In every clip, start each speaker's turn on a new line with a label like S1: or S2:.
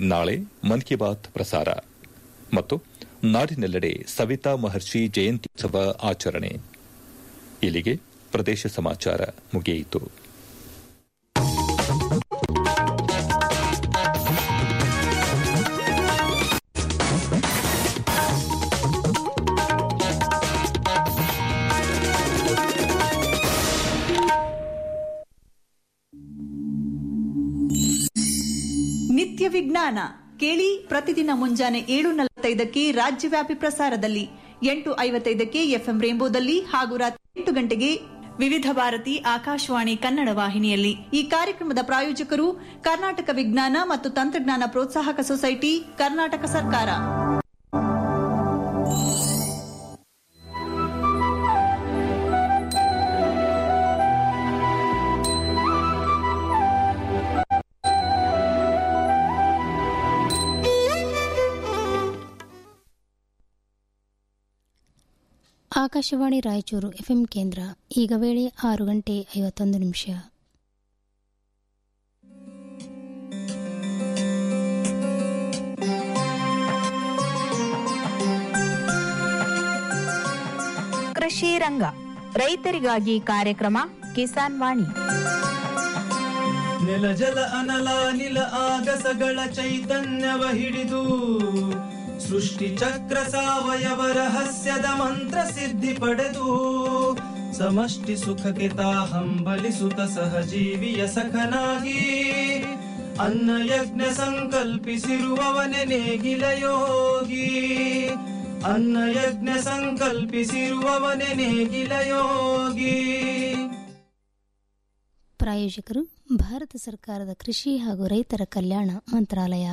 S1: ನಾಳೆ ಮನ್ ಕಿ ಬಾತ್ ಪ್ರಸಾರ ಮತ್ತು ನಾಡಿನೆಲ್ಲೆಡೆ ಸವಿತಾ ಮಹರ್ಷಿ ಜಯಂತ್ಯುತ್ಸವ ಆಚರಣೆ ಇಲ್ಲಿಗೆ ಪ್ರದೇಶ ಸಮಾಚಾರ ಮುಗಿಯಿತು
S2: ನಿತ್ಯ ವಿಜ್ಞಾನ ಕೇಳಿ ಪ್ರತಿದಿನ ಮುಂಜಾನೆ ಏಳು ನಲವತ್ತೈದಕ್ಕೆ ರಾಜ್ಯವ್ಯಾಪಿ ಪ್ರಸಾರದಲ್ಲಿ ಎಂಟು ಐವತ್ತೈದಕ್ಕೆ ಎಫ್ಎಂ ರೇಂಬೋದಲ್ಲಿ ಹಾಗೂ ರಾತ್ರಿ ಎಂಟು ಗಂಟೆಗೆ ವಿವಿಧ ಭಾರತಿ ಆಕಾಶವಾಣಿ ಕನ್ನಡ ವಾಹಿನಿಯಲ್ಲಿ ಈ ಕಾರ್ಯಕ್ರಮದ ಪ್ರಾಯೋಜಕರು ಕರ್ನಾಟಕ ವಿಜ್ಞಾನ ಮತ್ತು ತಂತ್ರಜ್ಞಾನ ಪ್ರೋತ್ಸಾಹಕ ಸೊಸೈಟಿ ಕರ್ನಾಟಕ ಸರ್ಕಾರ
S3: ಆಕಾಶವಾಣಿ ರಾಯಚೂರು ಎಫ್ಎಂ ಕೇಂದ್ರ ಈಗ ವೇಳೆ ಆರು ಗಂಟೆ ಐವತ್ತೊಂದು ನಿಮಿಷ
S4: ಕೃಷಿ ರಂಗ ರೈತರಿಗಾಗಿ ಕಾರ್ಯಕ್ರಮ ಕಿಸಾನ್ ವಾಣಿ
S5: ನೆಲ ಜಲ ಅನಲ ನಿಲ ಆಗಸಗಳ ಚೈತನ್ಯವ ಹಿಡಿದು ಸೃಷ್ಟಿ ಚಕ್ರ ಸಾವಯವ ರಹಸ್ಯದ ಮಂತ್ರ ಸಿದ್ಧಿ ಪಡೆದು ಸಮಷ್ಟಿ ಸುಖಕ್ಕೆ ತಾ ಹಂಬಲಿಸುತ್ತ ಸಹಜೀವಿಯ ಸಖನಾಗಿ ಅನ್ನ ಯಜ್ಞ ಸಂಕಲ್ಪಿಸಿರುವವನೆ ನೇಗಿಲ ಯೋಗಿ ಅನ್ನ ಯಜ್ಞ ಸಂಕಲ್ಪಿಸಿರುವವನೆ ನೇಗಿಲ ಯೋಗಿ
S3: ಪ್ರಾಯೋಜಕರು ಭಾರತ ಸರ್ಕಾರದ ಕೃಷಿ ಹಾಗೂ ರೈತರ ಕಲ್ಯಾಣ ಮಂತ್ರಾಲಯ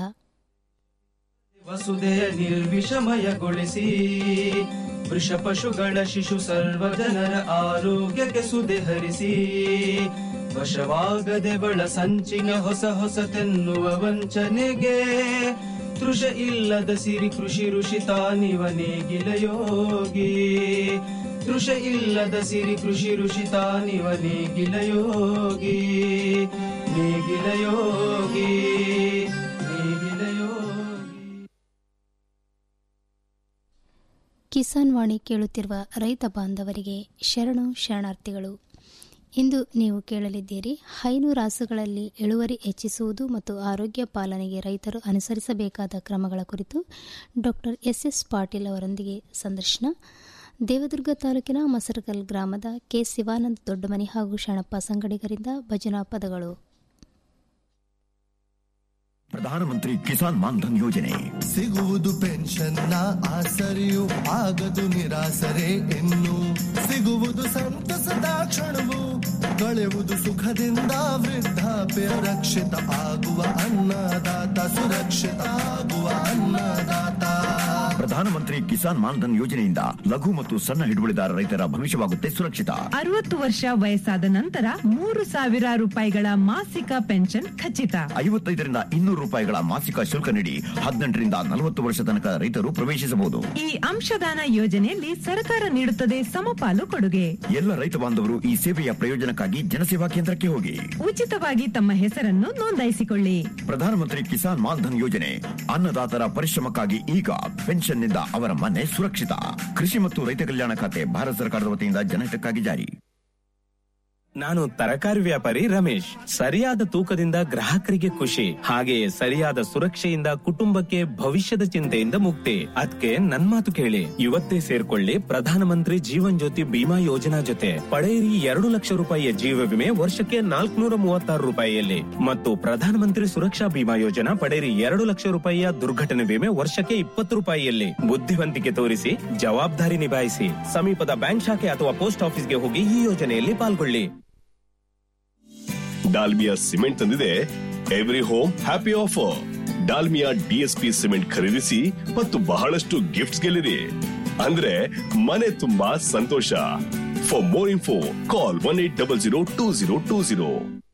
S5: ವಸುದೆಯ ನಿರ್ವಿಷಮಯಗೊಳಿಸಿ ವೃಷ ಪಶುಗಳ ಶಿಶು ಸರ್ವ ಜನರ ಆರೋಗ್ಯಕ್ಕೆ ಸುದೆ ಹರಿಸಿ ವಶವಾಗದೆ ಬಳ ಸಂಚಿನ ಹೊಸ ಹೊಸತೆನ್ನುವ ವಂಚನೆಗೆ ತೃಷ ಇಲ್ಲದ ಸಿರಿ ಕೃಷಿ ಋಷಿ ತಾನಿವ ನೇಗಿಲ ಯೋಗಿ ತೃಷ ಇಲ್ಲದ ಸಿರಿ ಕೃಷಿ ಋಷಿ ತಾನಿವ ನೇಗಿಲ ಯೋಗಿ ನೇಗಿಲ ಯೋಗಿ ನೇಗಿಲ ಯೋಗಿ
S3: ಕಿಸಾನ್ ವಾಣಿ ಕೇಳುತ್ತಿರುವ ರೈತ ಬಾಂಧವರಿಗೆ ಶರಣು ಶರಣಾರ್ಥಿಗಳು ಇಂದು ನೀವು ಕೇಳಲಿದ್ದೀರಿ ಹೈನು ರಾಸುಗಳಲ್ಲಿ ಇಳುವರಿ ಹೆಚ್ಚಿಸುವುದು ಮತ್ತು ಆರೋಗ್ಯ ಪಾಲನೆಗೆ ರೈತರು ಅನುಸರಿಸಬೇಕಾದ ಕ್ರಮಗಳ ಕುರಿತು ಡಾಕ್ಟರ್ ಎಸ್ ಎಸ್ ಪಾಟೀಲ್ ಅವರೊಂದಿಗೆ ಸಂದರ್ಶನ ದೇವದುರ್ಗ ತಾಲೂಕಿನ ಮಸರಕಲ್ ಗ್ರಾಮದ ಕೆ ಶಿವಾನಂದ ದೊಡ್ಡಮನಿ ಹಾಗೂ ಶರಣಪ್ಪ ಸಂಗಡಿಗರಿಂದ ಭಜನಾ ಪದಗಳು
S6: ಪ್ರಧಾನಮಂತ್ರಿ ಕಿಸಾನ್ ಮಾನ್ಧನ್ ಯೋಜನೆ
S7: ಸಿಗುವುದು ಪೆನ್ಷನ್ನ ಆಸರೆಯು ಆಗದು ನಿರಾಸರೆ ಇನ್ನು ಸಿಗುವುದು ಸಂತಸದ ಕ್ಷಣವು ಕಳೆಯುವುದು ಸುಖದಿಂದ ವೃದ್ಧಾಪ್ಯ ರಕ್ಷಿತ ಆಗುವ ಅನ್ನದಾತ ಸುರಕ್ಷಿತ ಆಗುವ ಅನ್ನದಾತ
S6: ಪ್ರಧಾನಮಂತ್ರಿ ಕಿಸಾನ್ ಮಾನ್ಧನ್ ಯೋಜನೆಯಿಂದ ಲಘು ಮತ್ತು ಸಣ್ಣ ಹಿಡುವಳಿದಾರ ರೈತರ ಭವಿಷ್ಯವಾಗುತ್ತೆ ಸುರಕ್ಷಿತ
S8: ಅರವತ್ತು ವರ್ಷ ವಯಸ್ಸಾದ ನಂತರ ಮೂರು ಸಾವಿರ ರೂಪಾಯಿಗಳ ಮಾಸಿಕ ಪೆನ್ಷನ್ ಖಚಿತ
S6: ಐವತ್ತೈದರಿಂದ ಇನ್ನೂರು ರೂಪಾಯಿಗಳ ಮಾಸಿಕ ಶುಲ್ಕ ನೀಡಿ ಹದಿನೆಂಟರಿಂದ ನಲವತ್ತು ವರ್ಷ ತನಕ ರೈತರು ಪ್ರವೇಶಿಸಬಹುದು
S8: ಈ ಅಂಶದಾನ ಯೋಜನೆಯಲ್ಲಿ ಸರ್ಕಾರ ನೀಡುತ್ತದೆ ಸಮಪಾಲು ಕೊಡುಗೆ
S6: ಎಲ್ಲ ರೈತ ಬಾಂಧವರು ಈ ಸೇವೆಯ ಪ್ರಯೋಜನಕ್ಕಾಗಿ ಜನಸೇವಾ ಕೇಂದ್ರಕ್ಕೆ ಹೋಗಿ
S8: ಉಚಿತವಾಗಿ ತಮ್ಮ ಹೆಸರನ್ನು ನೋಂದಾಯಿಸಿಕೊಳ್ಳಿ
S6: ಪ್ರಧಾನಮಂತ್ರಿ ಕಿಸಾನ್ ಮಾನ್ಧನ್ ಯೋಜನೆ ಅನ್ನದಾತರ ಪರಿಶ್ರಮಕ್ಕಾಗಿ ಈಗ ಪೆನ್ಷನ್ನಿಂದ ಅವರ ಮನೆ ಸುರಕ್ಷಿತ ಕೃಷಿ ಮತ್ತು ರೈತ ಕಲ್ಯಾಣ ಖಾತೆ ಭಾರತ ಸರ್ಕಾರದ ವತಿಯಿಂದ ಜನಹಿತಕ್ಕಾಗಿ ಜಾರಿ
S9: ನಾನು ತರಕಾರಿ ವ್ಯಾಪಾರಿ ರಮೇಶ್ ಸರಿಯಾದ ತೂಕದಿಂದ ಗ್ರಾಹಕರಿಗೆ ಖುಷಿ ಹಾಗೆಯೇ ಸರಿಯಾದ ಸುರಕ್ಷೆಯಿಂದ ಕುಟುಂಬಕ್ಕೆ ಭವಿಷ್ಯದ ಚಿಂತೆಯಿಂದ ಮುಕ್ತಿ ಅದಕ್ಕೆ ನನ್ ಮಾತು ಕೇಳಿ ಇವತ್ತೇ ಸೇರ್ಕೊಳ್ಳಿ ಪ್ರಧಾನಮಂತ್ರಿ ಜೀವನ್ ಜ್ಯೋತಿ ಬಿಮಾ ಯೋಜನಾ ಜೊತೆ ಪಡೆಯಿರಿ ಎರಡು ಲಕ್ಷ ರೂಪಾಯಿಯ ಜೀವ ವಿಮೆ ವರ್ಷಕ್ಕೆ ನಾಲ್ಕುನೂರ ಮೂವತ್ತಾರು ರೂಪಾಯಿಯಲ್ಲಿ ಮತ್ತು ಪ್ರಧಾನಮಂತ್ರಿ ಸುರಕ್ಷಾ ಬಿಮಾ ಯೋಜನಾ ಪಡೆಯಿರಿ ಎರಡು ಲಕ್ಷ ರೂಪಾಯಿಯ ದುರ್ಘಟನೆ ವಿಮೆ ವರ್ಷಕ್ಕೆ ಇಪ್ಪತ್ತು ರೂಪಾಯಿಯಲ್ಲಿ ಬುದ್ಧಿವಂತಿಕೆ ತೋರಿಸಿ ಜವಾಬ್ದಾರಿ ನಿಭಾಯಿಸಿ ಸಮೀಪದ ಬ್ಯಾಂಕ್ ಶಾಖೆ ಅಥವಾ ಪೋಸ್ಟ್ ಆಫೀಸ್ಗೆ ಹೋಗಿ ಈ ಯೋಜನೆಯಲ್ಲಿ ಪಾಲ್ಗೊಳ್ಳಿ
S10: ಡಾಲ್ಮಿಯಾ ಸಿಮೆಂಟ್ ತಂದಿದೆ every home happy offer Dalmia DSP cement ಖರೀದಿಸಿ ಮತ್ತು ಬಹಳಷ್ಟು ಗಿಫ್ಟ್ಸ್ ಗೆಲ್ಲಿರಿ ಅಂದ್ರೆ ಮನೆ ತುಂಬಾ ಸಂತೋಷ for more info call one eight double zero two zero two zero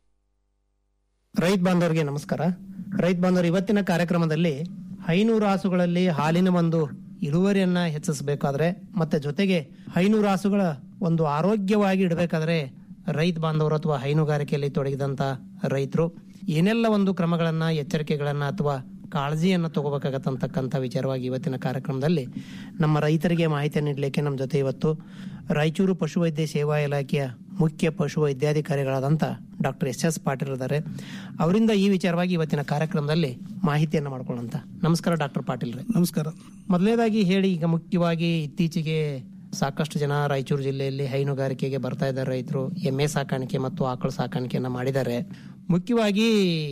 S11: ರೈತ ಬಾಂಧವರಿಗೆ ನಮಸ್ಕಾರ ರೈತ ಬಾಂಧವರು ಇವತ್ತಿನ ಕಾರ್ಯಕ್ರಮದಲ್ಲಿ ಹೈನೂರು ರಾಸುಗಳಲ್ಲಿ ಹಾಲಿನ ಒಂದು ಇಳುವರಿಯನ್ನ ಹೆಚ್ಚಿಸಬೇಕಾದ್ರೆ ಮತ್ತೆ ಜೊತೆಗೆ ಹೈನೂರು ರಾಸುಗಳ ಒಂದು ಆರೋಗ್ಯವಾಗಿ ಇಡಬೇಕಾದ್ರೆ ರೈತ ಬಾಂಧವರು ಅಥವಾ ಹೈನುಗಾರಿಕೆಯಲ್ಲಿ ತೊಡಗಿದಂತ ರೈತರು ಏನೆಲ್ಲ ಒಂದು ಕ್ರಮಗಳನ್ನ ಎಚ್ಚರಿಕೆಗಳನ್ನ ಅಥವಾ ಕಾಳಜಿಯನ್ನು ತಗೋಬೇಕಾಗತ್ತಂತಕ್ಕಂಥ ವಿಚಾರವಾಗಿ ಇವತ್ತಿನ ಕಾರ್ಯಕ್ರಮದಲ್ಲಿ ನಮ್ಮ ರೈತರಿಗೆ ಮಾಹಿತಿ ನೀಡಲಿಕ್ಕೆ ನಮ್ಮ ಜೊತೆ ಇವತ್ತು ರಾಯಚೂರು ಪಶುವೈದ್ಯ ಸೇವಾ ಇಲಾಖೆಯ ಮುಖ್ಯ ಪಶು ವೈದ್ಯಾಧಿಕಾರಿಗಳಾದಂಥ ಡಾಕ್ಟರ್ ಎಸ್ ಎಸ್ ಪಾಟೀಲ್ ಇದ್ದಾರೆ ಅವರಿಂದ ಈ ವಿಚಾರವಾಗಿ ಇವತ್ತಿನ ಕಾರ್ಯಕ್ರಮದಲ್ಲಿ ಮಾಹಿತಿಯನ್ನು ಮಾಡ್ಕೊಳ್ಳೋಂತ ನಮಸ್ಕಾರ ಡಾಕ್ಟರ್ ಪಾಟೀಲ್ ರೇ
S12: ನಮಸ್ಕಾರ
S11: ಮೊದಲನೇದಾಗಿ ಹೇಳಿ ಈಗ ಮುಖ್ಯವಾಗಿ ಇತ್ತೀಚೆಗೆ ಸಾಕಷ್ಟು ಜನ ರಾಯಚೂರು ಜಿಲ್ಲೆಯಲ್ಲಿ ಹೈನುಗಾರಿಕೆಗೆ ಬರ್ತಾ ಇದ್ದಾರೆ ರೈತರು ಎಮ್ಮೆ ಸಾಕಾಣಿಕೆ ಮತ್ತು ಆಕಳು ಸಾಕಾಣಿಕೆಯನ್ನ ಮಾಡಿದ್ದಾರೆ ಮುಖ್ಯವಾಗಿ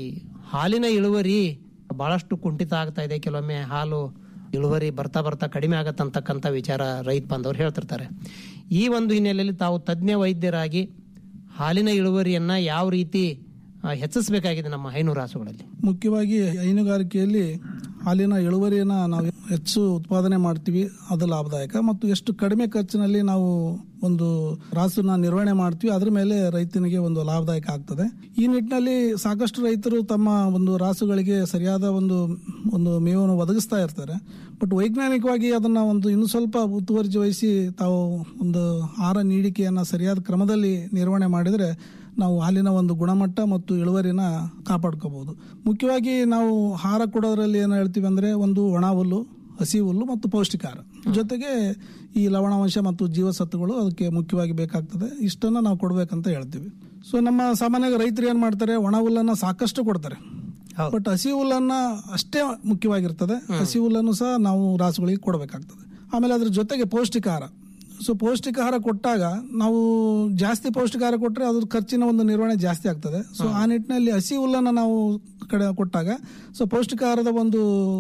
S11: ಹಾಲಿನ ಇಳುವರಿ ಬಹಳಷ್ಟು ಕುಂಠಿತ ಆಗ್ತಾ ಇದೆ ಕೆಲವೊಮ್ಮೆ ಹಾಲು ಇಳುವರಿ ಬರ್ತಾ ಬರ್ತಾ ಕಡಿಮೆ ಆಗತ್ತಂತಕ್ಕಂಥ ವಿಚಾರ ರೈತ ಬಾಂಧವರು ಹೇಳ್ತಿರ್ತಾರೆ ಈ ಒಂದು ಹಿನ್ನೆಲೆಯಲ್ಲಿ ತಾವು ತಜ್ಞ ವೈದ್ಯರಾಗಿ ಹಾಲಿನ ಇಳುವರಿಯನ್ನ ಯಾವ ರೀತಿ ಆ, ಹೆಚ್ಚಿಸಬೇಕಾಗಿದೆ ನಮ್ಮ ಹೈನೂರು ರಾಸುಗಳಲ್ಲಿ
S12: ಮುಖ್ಯವಾಗಿ ಹೈನುಗಾರಿಕೆಯಲ್ಲಿ ಹಾಲಿನ ಇಳುವರಿಯನ್ನ ನಾವು ಹೆಚ್ಚು ಉತ್ಪಾದನೆ ಮಾಡ್ತೀವಿ ಅದು ಲಾಭದಾಯಕ ಮತ್ತು ಎಷ್ಟು ಕಡಿಮೆ ಖರ್ಚಿನಲ್ಲಿ ನಾವು ಒಂದು ರಾಸುನ ನಿರ್ವಹಣೆ ಮಾಡ್ತೀವಿ ಅದ್ರ ಮೇಲೆ ರೈತನಿಗೆ ಒಂದು ಲಾಭದಾಯಕ ಆಗ್ತದೆ ಈ ನಿಟ್ಟಿನಲ್ಲಿ ಸಾಕಷ್ಟು ರೈತರು ತಮ್ಮ ಒಂದು ರಾಸುಗಳಿಗೆ ಸರಿಯಾದ ಒಂದು ಒಂದು ಮೇವನ್ನು ಒದಗಿಸ್ತಾ ಇರ್ತಾರೆ ಬಟ್ ವೈಜ್ಞಾನಿಕವಾಗಿ ಅದನ್ನ ಒಂದು ಇನ್ನು ಸ್ವಲ್ಪ ಮುತುವರ್ಜಿ ವಹಿಸಿ ತಾವು ಒಂದು ಆಹಾರ ನೀಡಿಕೆಯನ್ನ ಸರಿಯಾದ ಕ್ರಮದಲ್ಲಿ ನಿರ್ವಹಣೆ ಮಾಡಿದ್ರೆ ನಾವು ಹಾಲಿನ ಒಂದು ಗುಣಮಟ್ಟ ಮತ್ತು ಇಳುವರಿನ ಕಾಪಾಡ್ಕೋಬಹುದು ಮುಖ್ಯವಾಗಿ ನಾವು ಆಹಾರ ಕೊಡೋದ್ರಲ್ಲಿ ಏನು ಹೇಳ್ತೀವಿ ಅಂದ್ರೆ ಒಂದು ಒಣ ಹುಲ್ಲು ಹಸಿ ಹುಲ್ಲು ಮತ್ತು ಪೌಷ್ಟಿಕಾಹಾರ ಜೊತೆಗೆ ಈ ಲವಣಾಂಶ ಮತ್ತು ಜೀವಸತ್ವಗಳು ಅದಕ್ಕೆ ಮುಖ್ಯವಾಗಿ ಬೇಕಾಗ್ತದೆ ಇಷ್ಟನ್ನ ನಾವು ಕೊಡ್ಬೇಕಂತ ಹೇಳ್ತೀವಿ ಸೊ ನಮ್ಮ ಸಾಮಾನ್ಯವಾಗಿ ರೈತರು ಏನ್ ಮಾಡ್ತಾರೆ ಒಣ ಹುಲ್ಲನ್ನ ಸಾಕಷ್ಟು ಕೊಡ್ತಾರೆ ಬಟ್ ಹಸಿ ಹುಲ್ಲನ್ನ ಅಷ್ಟೇ ಮುಖ್ಯವಾಗಿರ್ತದೆ ಹಸಿ ಹುಲ್ಲನ್ನು ಸಹ ನಾವು ರಾಸುಗಳಿಗೆ ಕೊಡಬೇಕಾಗ್ತದೆ ಆಮೇಲೆ ಅದ್ರ ಜೊತೆಗೆ ಪೌಷ್ಟಿಕಾಹಾರ ಸೊ ಪೌಷ್ಟಿಕಾಹಾರ ಕೊಟ್ಟಾಗ ನಾವು ಜಾಸ್ತಿ ಪೌಷ್ಟಿಕಾಹಾರ ಕೊಟ್ಟರೆ ಅದ್ರ ಖರ್ಚಿನ ಒಂದು ನಿರ್ವಹಣೆ ಜಾಸ್ತಿ ಆಗ್ತದೆ ಸೊ ಆ ನಿಟ್ಟಿನಲ್ಲಿ ಹಸಿ ಹುಲ್ಲನ್ನು ನಾವು ಕಡೆ ಕೊಟ್ಟಾಗ ಸೊ ಪೌಷ್ಟಿಕಾಹಾರದ ಒಂದು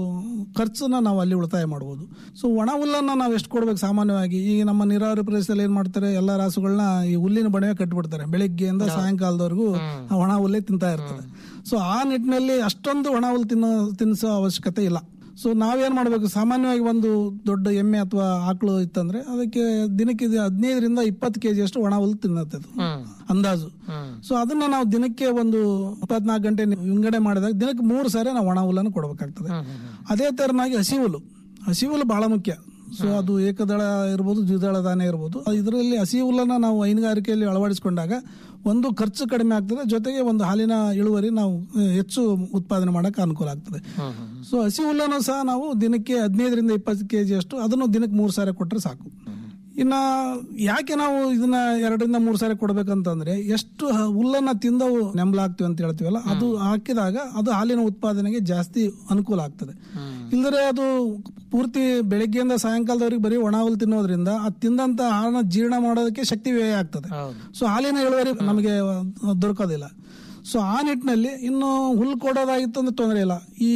S12: ಖರ್ಚನ್ನ ನಾವು ಅಲ್ಲಿ ಉಳಿತಾಯ ಮಾಡ್ಬೋದು ಸೊ ಒಣ ಹುಲ್ಲನ್ನ ನಾವು ಎಷ್ಟು ಕೊಡ್ಬೇಕು ಸಾಮಾನ್ಯವಾಗಿ ಈಗ ನಮ್ಮ ನೀರಾವರಿ ಪ್ರದೇಶದಲ್ಲಿ ಏನ್ ಮಾಡ್ತಾರೆ ಎಲ್ಲ ರಾಸುಗಳನ್ನ ಈ ಹುಲ್ಲಿನ ಬಣವೆ ಕಟ್ಟಿಬಿಡ್ತಾರೆ ಬೆಳಿಗ್ಗೆಯಿಂದ ಸಾಯಂಕಾಲದವರೆಗೂ ಆ ಒಣ ಹುಲ್ಲೇ ತಿಂತಾ ಇರ್ತದೆ ಸೊ ಆ ನಿಟ್ಟಿನಲ್ಲಿ ಅಷ್ಟೊಂದು ಒಣ ಹುಲ್ಲು ತಿನ್ನೋ ತಿನ್ನಿಸೋ ಅವಶ್ಯಕತೆ ಇಲ್ಲ ಸೊ ನಾವೇನ್ ಮಾಡ್ಬೇಕು ಸಾಮಾನ್ಯವಾಗಿ ಒಂದು ದೊಡ್ಡ ಎಮ್ಮೆ ಅಥವಾ ಆಕಳು ಇತ್ತಂದ್ರೆ ಅದಕ್ಕೆ ದಿನಕ್ಕೆ ಇದು ಹದಿನೈದರಿಂದ ಇಪ್ಪತ್ತು ಕೆಜಿ ಅಷ್ಟು ಒಣ ಹುಲ್ಲು ತಿನ್ನತ್ತೆ ಅದು ಅಂದಾಜು ಸೊ ಅದನ್ನ ನಾವು ದಿನಕ್ಕೆ ಒಂದು ಇಪ್ಪತ್ನಾಲ್ಕು ಗಂಟೆ ವಿಂಗಡಣೆ ಮಾಡಿದಾಗ ದಿನಕ್ಕೆ ಮೂರು ಸಾರಿ ನಾವು ಒಣ ಹುಲ್ಲನ್ನು ಕೊಡಬೇಕಾಗ್ತದೆ ಅದೇ ತೆರನಾಗಿ ಹಸಿ ಹುಲ್ಲು ಹಸಿ ಹುಲ್ಲು ಬಹಳ ಮುಖ್ಯ ಸೊ ಅದು ಏಕದಳ ಇರ್ಬೋದು ದ್ವಿದಳ ಧಾನ್ಯ ಇರ್ಬೋದು ಇದರಲ್ಲಿ ಹಸಿ ಹುಲ್ಲನ್ನ ನಾವು ಹೈನುಗಾರಿಕೆಯಲ್ಲಿ ಅಳವಡಿಸಿಕೊಂಡಾಗ ಒಂದು ಖರ್ಚು ಕಡಿಮೆ ಆಗ್ತದೆ ಜೊತೆಗೆ ಒಂದು ಹಾಲಿನ ಇಳುವರಿ ನಾವು ಆ, ಹೆಚ್ಚು ಉತ್ಪಾದನೆ ಮಾಡಕ್ಕೆ ಅನುಕೂಲ ಆಗ್ತದೆ ಸೊ ಹಸಿ ಹುಲ್ಲನ್ನು ಸಹ ನಾವು ದಿನಕ್ಕೆ ಹದಿನೈದರಿಂದ ಇಪ್ಪತ್ತು ಕೆಜಿ ಅಷ್ಟು ಅದನ್ನು ದಿನಕ್ಕೆ ಮೂರು ಸಾರಿ ಕೊಟ್ಟರೆ ಸಾಕು ಇನ್ನ ಯಾಕೆ ನಾವು ಇದನ್ನ ಎರಡರಿಂದ ಮೂರು ಸಾರಿ ಕೊಡ್ಬೇಕಂತಂದ್ರೆ ಎಷ್ಟು ಹ- ಹುಲ್ಲನ್ನ ತಿಂದವು ನೆಂಬಲಾಗ್ತೀವಿ ಅಂತ ಹೇಳ್ತೀವಲ್ಲ ಅದು ಹಾಕಿದಾಗ ಅದು ಹಾಲಿನ ಉತ್ಪಾದನೆಗೆ ಜಾಸ್ತಿ ಅನುಕೂಲ ಆಗ್ತದೆ ಇಲ್ಲದ್ರೆ ಅದು ಪೂರ್ತಿ ಬೆಳಗ್ಗೆಯಿಂದ ಸಾಯಂಕಾಲದವರೆಗೆ ಬರೀ ಒಣ ಹುಲ್ಲು ತಿನ್ನೋದ್ರಿಂದ ಅದು ತಿಂದಂತ ಆಹಾರನ ಜೀರ್ಣ ಮಾಡೋದಕ್ಕೆ ಶಕ್ತಿ ವ್ಯಯ ಆಗ್ತದೆ ಸೊ ಹಾಲಿನ ಇಳುವರಿ ನಮಗೆ ದೊರಕೋದಿಲ್ಲ ಸೊ ಆ ನಿಟ್ಟಿನಲ್ಲಿ ಇನ್ನು ಹುಲ್ಲು ಕೊಡೋದಾಗಿತ್ತು ಅಂದ್ರೆ ತೊಂದರೆ ಇಲ್ಲ ಈ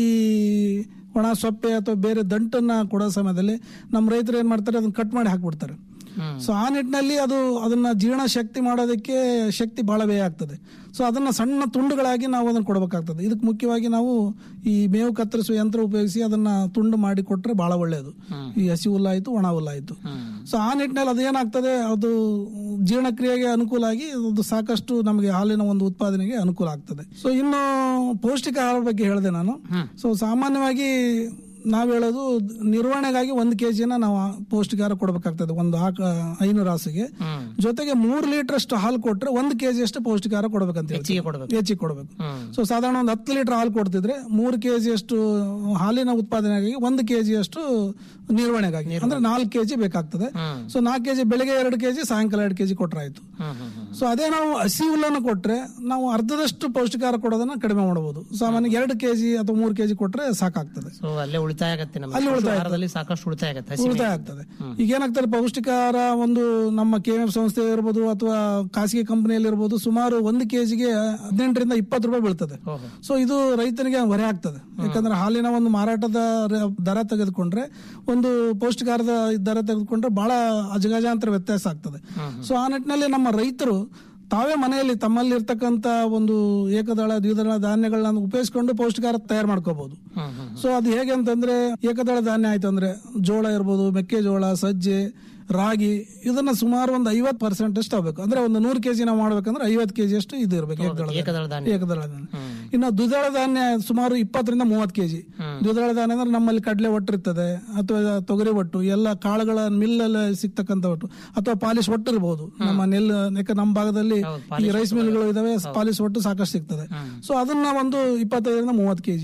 S12: ಒಣ ಸೊಪ್ಪೆ ಅಥವಾ ಬೇರೆ ದಂಟನ್ನ ಕೊಡೋ ಸಮಯದಲ್ಲಿ ನಮ್ಮ ರೈತರು ಏನ್ ಮಾಡ್ತಾರೆ ಅದನ್ನ ಕಟ್ ಮಾಡಿ ಹಾಕ್ಬಿಡ್ತಾರೆ ಸೊ ಆ ನಿಟ್ಟಿನಲ್ಲಿ ಅದು ಅದನ್ನ ಜೀರ್ಣ ಶಕ್ತಿ ಮಾಡೋದಕ್ಕೆ ಶಕ್ತಿ ಬಹಳ ವ್ಯಯ ಆಗ್ತದೆ ಸೊ ಅದನ್ನ ಸಣ್ಣ ತುಂಡುಗಳಾಗಿ ನಾವು ಅದನ್ನ ಕೊಡಬೇಕಾಗ್ತದೆ ಇದಕ್ಕೆ ಮುಖ್ಯವಾಗಿ ನಾವು ಈ ಮೇವು ಕತ್ತರಿಸುವ ಯಂತ್ರ ಉಪಯೋಗಿಸಿ ಅದನ್ನ ತುಂಡು ಮಾಡಿ ಕೊಟ್ರೆ ಬಹಳ ಒಳ್ಳೆಯದು ಈ ಹಸಿ ಹುಲ್ಲಾಯ್ತು ಒಣ ಹುಲ್ಲಾಯ್ತು ಸೊ ಆ ನಿಟ್ಟಿನಲ್ಲಿ ಅದೇನಾಗ್ತದೆ ಅದು ಜೀರ್ಣಕ್ರಿಯೆಗೆ ಅನುಕೂಲ ಆಗಿ ಅದು ಸಾಕಷ್ಟು ನಮಗೆ ಹಾಲಿನ ಒಂದು ಉತ್ಪಾದನೆಗೆ ಅನುಕೂಲ ಆಗ್ತದೆ ಸೊ ಇನ್ನು ಪೌಷ್ಟಿಕ ಆಹಾರ ಬಗ್ಗೆ ಹೇಳಿದೆ ನಾನು ಸೊ ಸಾಮಾನ್ಯವಾಗಿ ನಾವ್ ಹೇಳೋದು ನಿರ್ವಹಣೆಗಾಗಿ ಒಂದು ಕೆಜಿನ ನಾವು ಪೌಷ್ಟಿಕಾಹಾರ ಕೊಡಬೇಕಾಗ್ತದೆ ಒಂದು ಆಕ ಐನೂರು ರಾಸಿಗೆ ಜೊತೆಗೆ ಮೂರ್ ಲೀಟರ್ ಅಷ್ಟು ಹಾಲು ಕೊಟ್ರೆ ಒಂದು ಕೆಜಿ ಅಷ್ಟು ಪೌಷ್ಟಿಕಾಹಾರ ಕೊಡ್ಬೇಕಂತ ಹೆಚ್ಚಿಗೆ ಕೊಡಬೇಕು ಹೆಚ್ಚಿಗೆ ಕೊಡಬೇಕು ಸೊ ಸಾಧಾರಣ ಒಂದು ಹತ್ತು ಲೀಟರ್ ಹಾಲು ಕೊಡ್ತಿದ್ರೆ ಮೂರು ಕೆಜಿ ಅಷ್ಟು ಹಾಲಿನ ಉತ್ಪಾದನೆಗಾಗಿ ಒಂದು ಕೆಜಿ ಅಷ್ಟು ನಿರ್ವಹಣೆಗಾಗಿ ಅಂದ್ರೆ ನಾಲ್ಕು ಕೆಜಿ ಬೇಕಾಗ್ತದೆ ಸೊ ನಾಲ್ಕು ಕೆಜಿ ಬೆಳಿಗ್ಗೆ ಎರಡು ಕೆಜಿ ಸಾಯಂಕಾಲ ಎರಡು ಕೆಜಿ ಕೊಟ್ರೆ ಆಯ್ತು ಸೊ ಅದೇ ನಾವು ಹಸಿ ಹುಲ್ಲನ್ನು ಕೊಟ್ರೆ ನಾವು ಅರ್ಧದಷ್ಟು ಪೌಷ್ಟಿಕಾಹಾರ ಕೊಡೋದನ್ನ ಕಡಿಮೆ ಮಾಡಬಹುದು ಸಾಮಾನ್ಯ ಎರಡು ಕೆಜಿ ಅಥವಾ ಮೂರು ಕೆಜಿ ಕೊಟ್ರೆ ಸಾಕಾಗ್ತದೆ
S11: ಸೊ ಅಲ್ಲೇ ಉಳಿತಾಯ ಆಗತ್ತೆ ನಮ್ಮ
S12: ಅಲ್ಲಿ ಉಳಿತಾಯ
S11: ಆಹಾರದಲ್ಲಿ ಸಾಕಷ್ಟು ಉಳಿತಾಯ ಆಗತ್ತೆ ಹಸಿ
S12: ಉಳಿತಾಯ ಆಗ್ತದೆ ಈಗ ಏನಾಗ್ತದೆ ಪೌಷ್ಟಿಕಾಹಾರ ಒಂದು ನಮ್ಮ ಕೆ ಎಫ್ ಸಂಸ್ಥೆ ಇರ್ಬೋದು ಅಥವಾ ಖಾಸಗಿ ಕಂಪನಿಯಲ್ಲಿ ಇರ್ಬೋದು ಸುಮಾರು ಒಂದು ಕೆಜಿಗೆ ಹದಿನೆಂಟರಿಂದ ಇಪ್ಪತ್ತು ರೂಪಾಯಿ ಬೀಳ್ತದೆ ಸೊ ಇದು ರೈತನಿಗೆ ಹೊರೆ ಆಗ್ತದೆ ಯಾಕಂದ್ರೆ ಹಾಲಿನ ಒಂದು ಮಾರಾಟದ ರ- ದರ ತೆಗೆದುಕೊಂಡ್ರೆ ಒಂದು ಪೌಷ್ಟಿಕಾರದ ದರ ತೆಗೆದುಕೊಂಡ್ರೆ ಬಹಳ ಅಜಗಜಾಂತರ ವ್ಯತ್ಯಾಸ ಆಗ್ತದೆ ಸೊ ಆ ನಿಟ್ಟಿನಲ್ಲಿ ನಮ್ಮ ರೈತರು ತಾವೇ ಮನೆಯಲ್ಲಿ ತಮ್ಮಲ್ಲಿ ಇರ್ತಕ್ಕಂತ ಒಂದು ಏಕದಳ ದ್ವಿದಳ ಧಾನ್ಯಗಳನ್ನ ಉಪಯೋಗಿಸಿಕೊಂಡು ಪೌಷ್ಟಿಕಾರ ತಯಾರು ಮಾಡ್ಕೋಬಹುದು ಸೊ ಅದು ಹೇಗೆ ಅಂತಂದ್ರೆ ಏಕದಳ ಧಾನ್ಯ ಆಯ್ತು ಅಂದ್ರೆ ಜೋಳ ಇರ್ಬೋದು ಮೆಕ್ಕೆಜೋಳ ಸಜ್ಜೆ ರಾಗಿ ಇದನ್ನ ಸುಮಾರು ಒಂದು ಐವತ್ ಪರ್ಸೆಂಟ್ ಅಷ್ಟು ಆಗ್ಬೇಕು ಅಂದ್ರೆ ಒಂದು ನೂರು ಕೆಜಿ ನಾವು ಮಾಡ್ಬೇಕಂದ್ರೆ ಐವತ್ ಕೆಜಿ ಅಷ್ಟು ಇದು ಇರ್ಬೇಕು ಏಕದಳ ಧಾನ್ಯ ಏಕದಳ ಧಾನ್ಯ ಇನ್ನು ದ್ವಿದಳ ಧಾನ್ಯ ಸುಮಾರು ಇಪ್ಪತ್ತರಿಂದ ಮೂವತ್ತು ಕೆಜಿ ದ್ವಿದಳ ಧಾನ್ಯ ಅಂದ್ರೆ ನಮ್ಮಲ್ಲಿ ಕಡಲೆ ಒಟ್ಟು ಇರ್ತದೆ ಅಥವಾ ತೊಗರಿ ಒಟ್ಟು ಎಲ್ಲ ಕಾಳುಗಳ ಮಿಲ್ಲಲ್ಲಿ ಸಿಗ್ತಕ್ಕಂಥ ಒಟ್ಟು ಅಥವಾ ಪಾಲಿಶ್ ಒಟ್ಟು ಇರಬಹುದು ನಮ್ಮ ನೆಲ್ ಯಾಕೆ ನಮ್ಮ ಭಾಗದಲ್ಲಿ ಈ ರೈಸ್ ಮಿಲ್ಗಳು ಇದಾವೆ ಪಾಲಿಶ್ ಒಟ್ಟು ಸಾಕಷ್ಟು ಸಿಗ್ತದೆ ಸೊ ಅದನ್ನ ಒಂದು ಇಪ್ಪತ್ತೈದರಿಂದ ಮೂವತ್ತು ಕೆಜಿ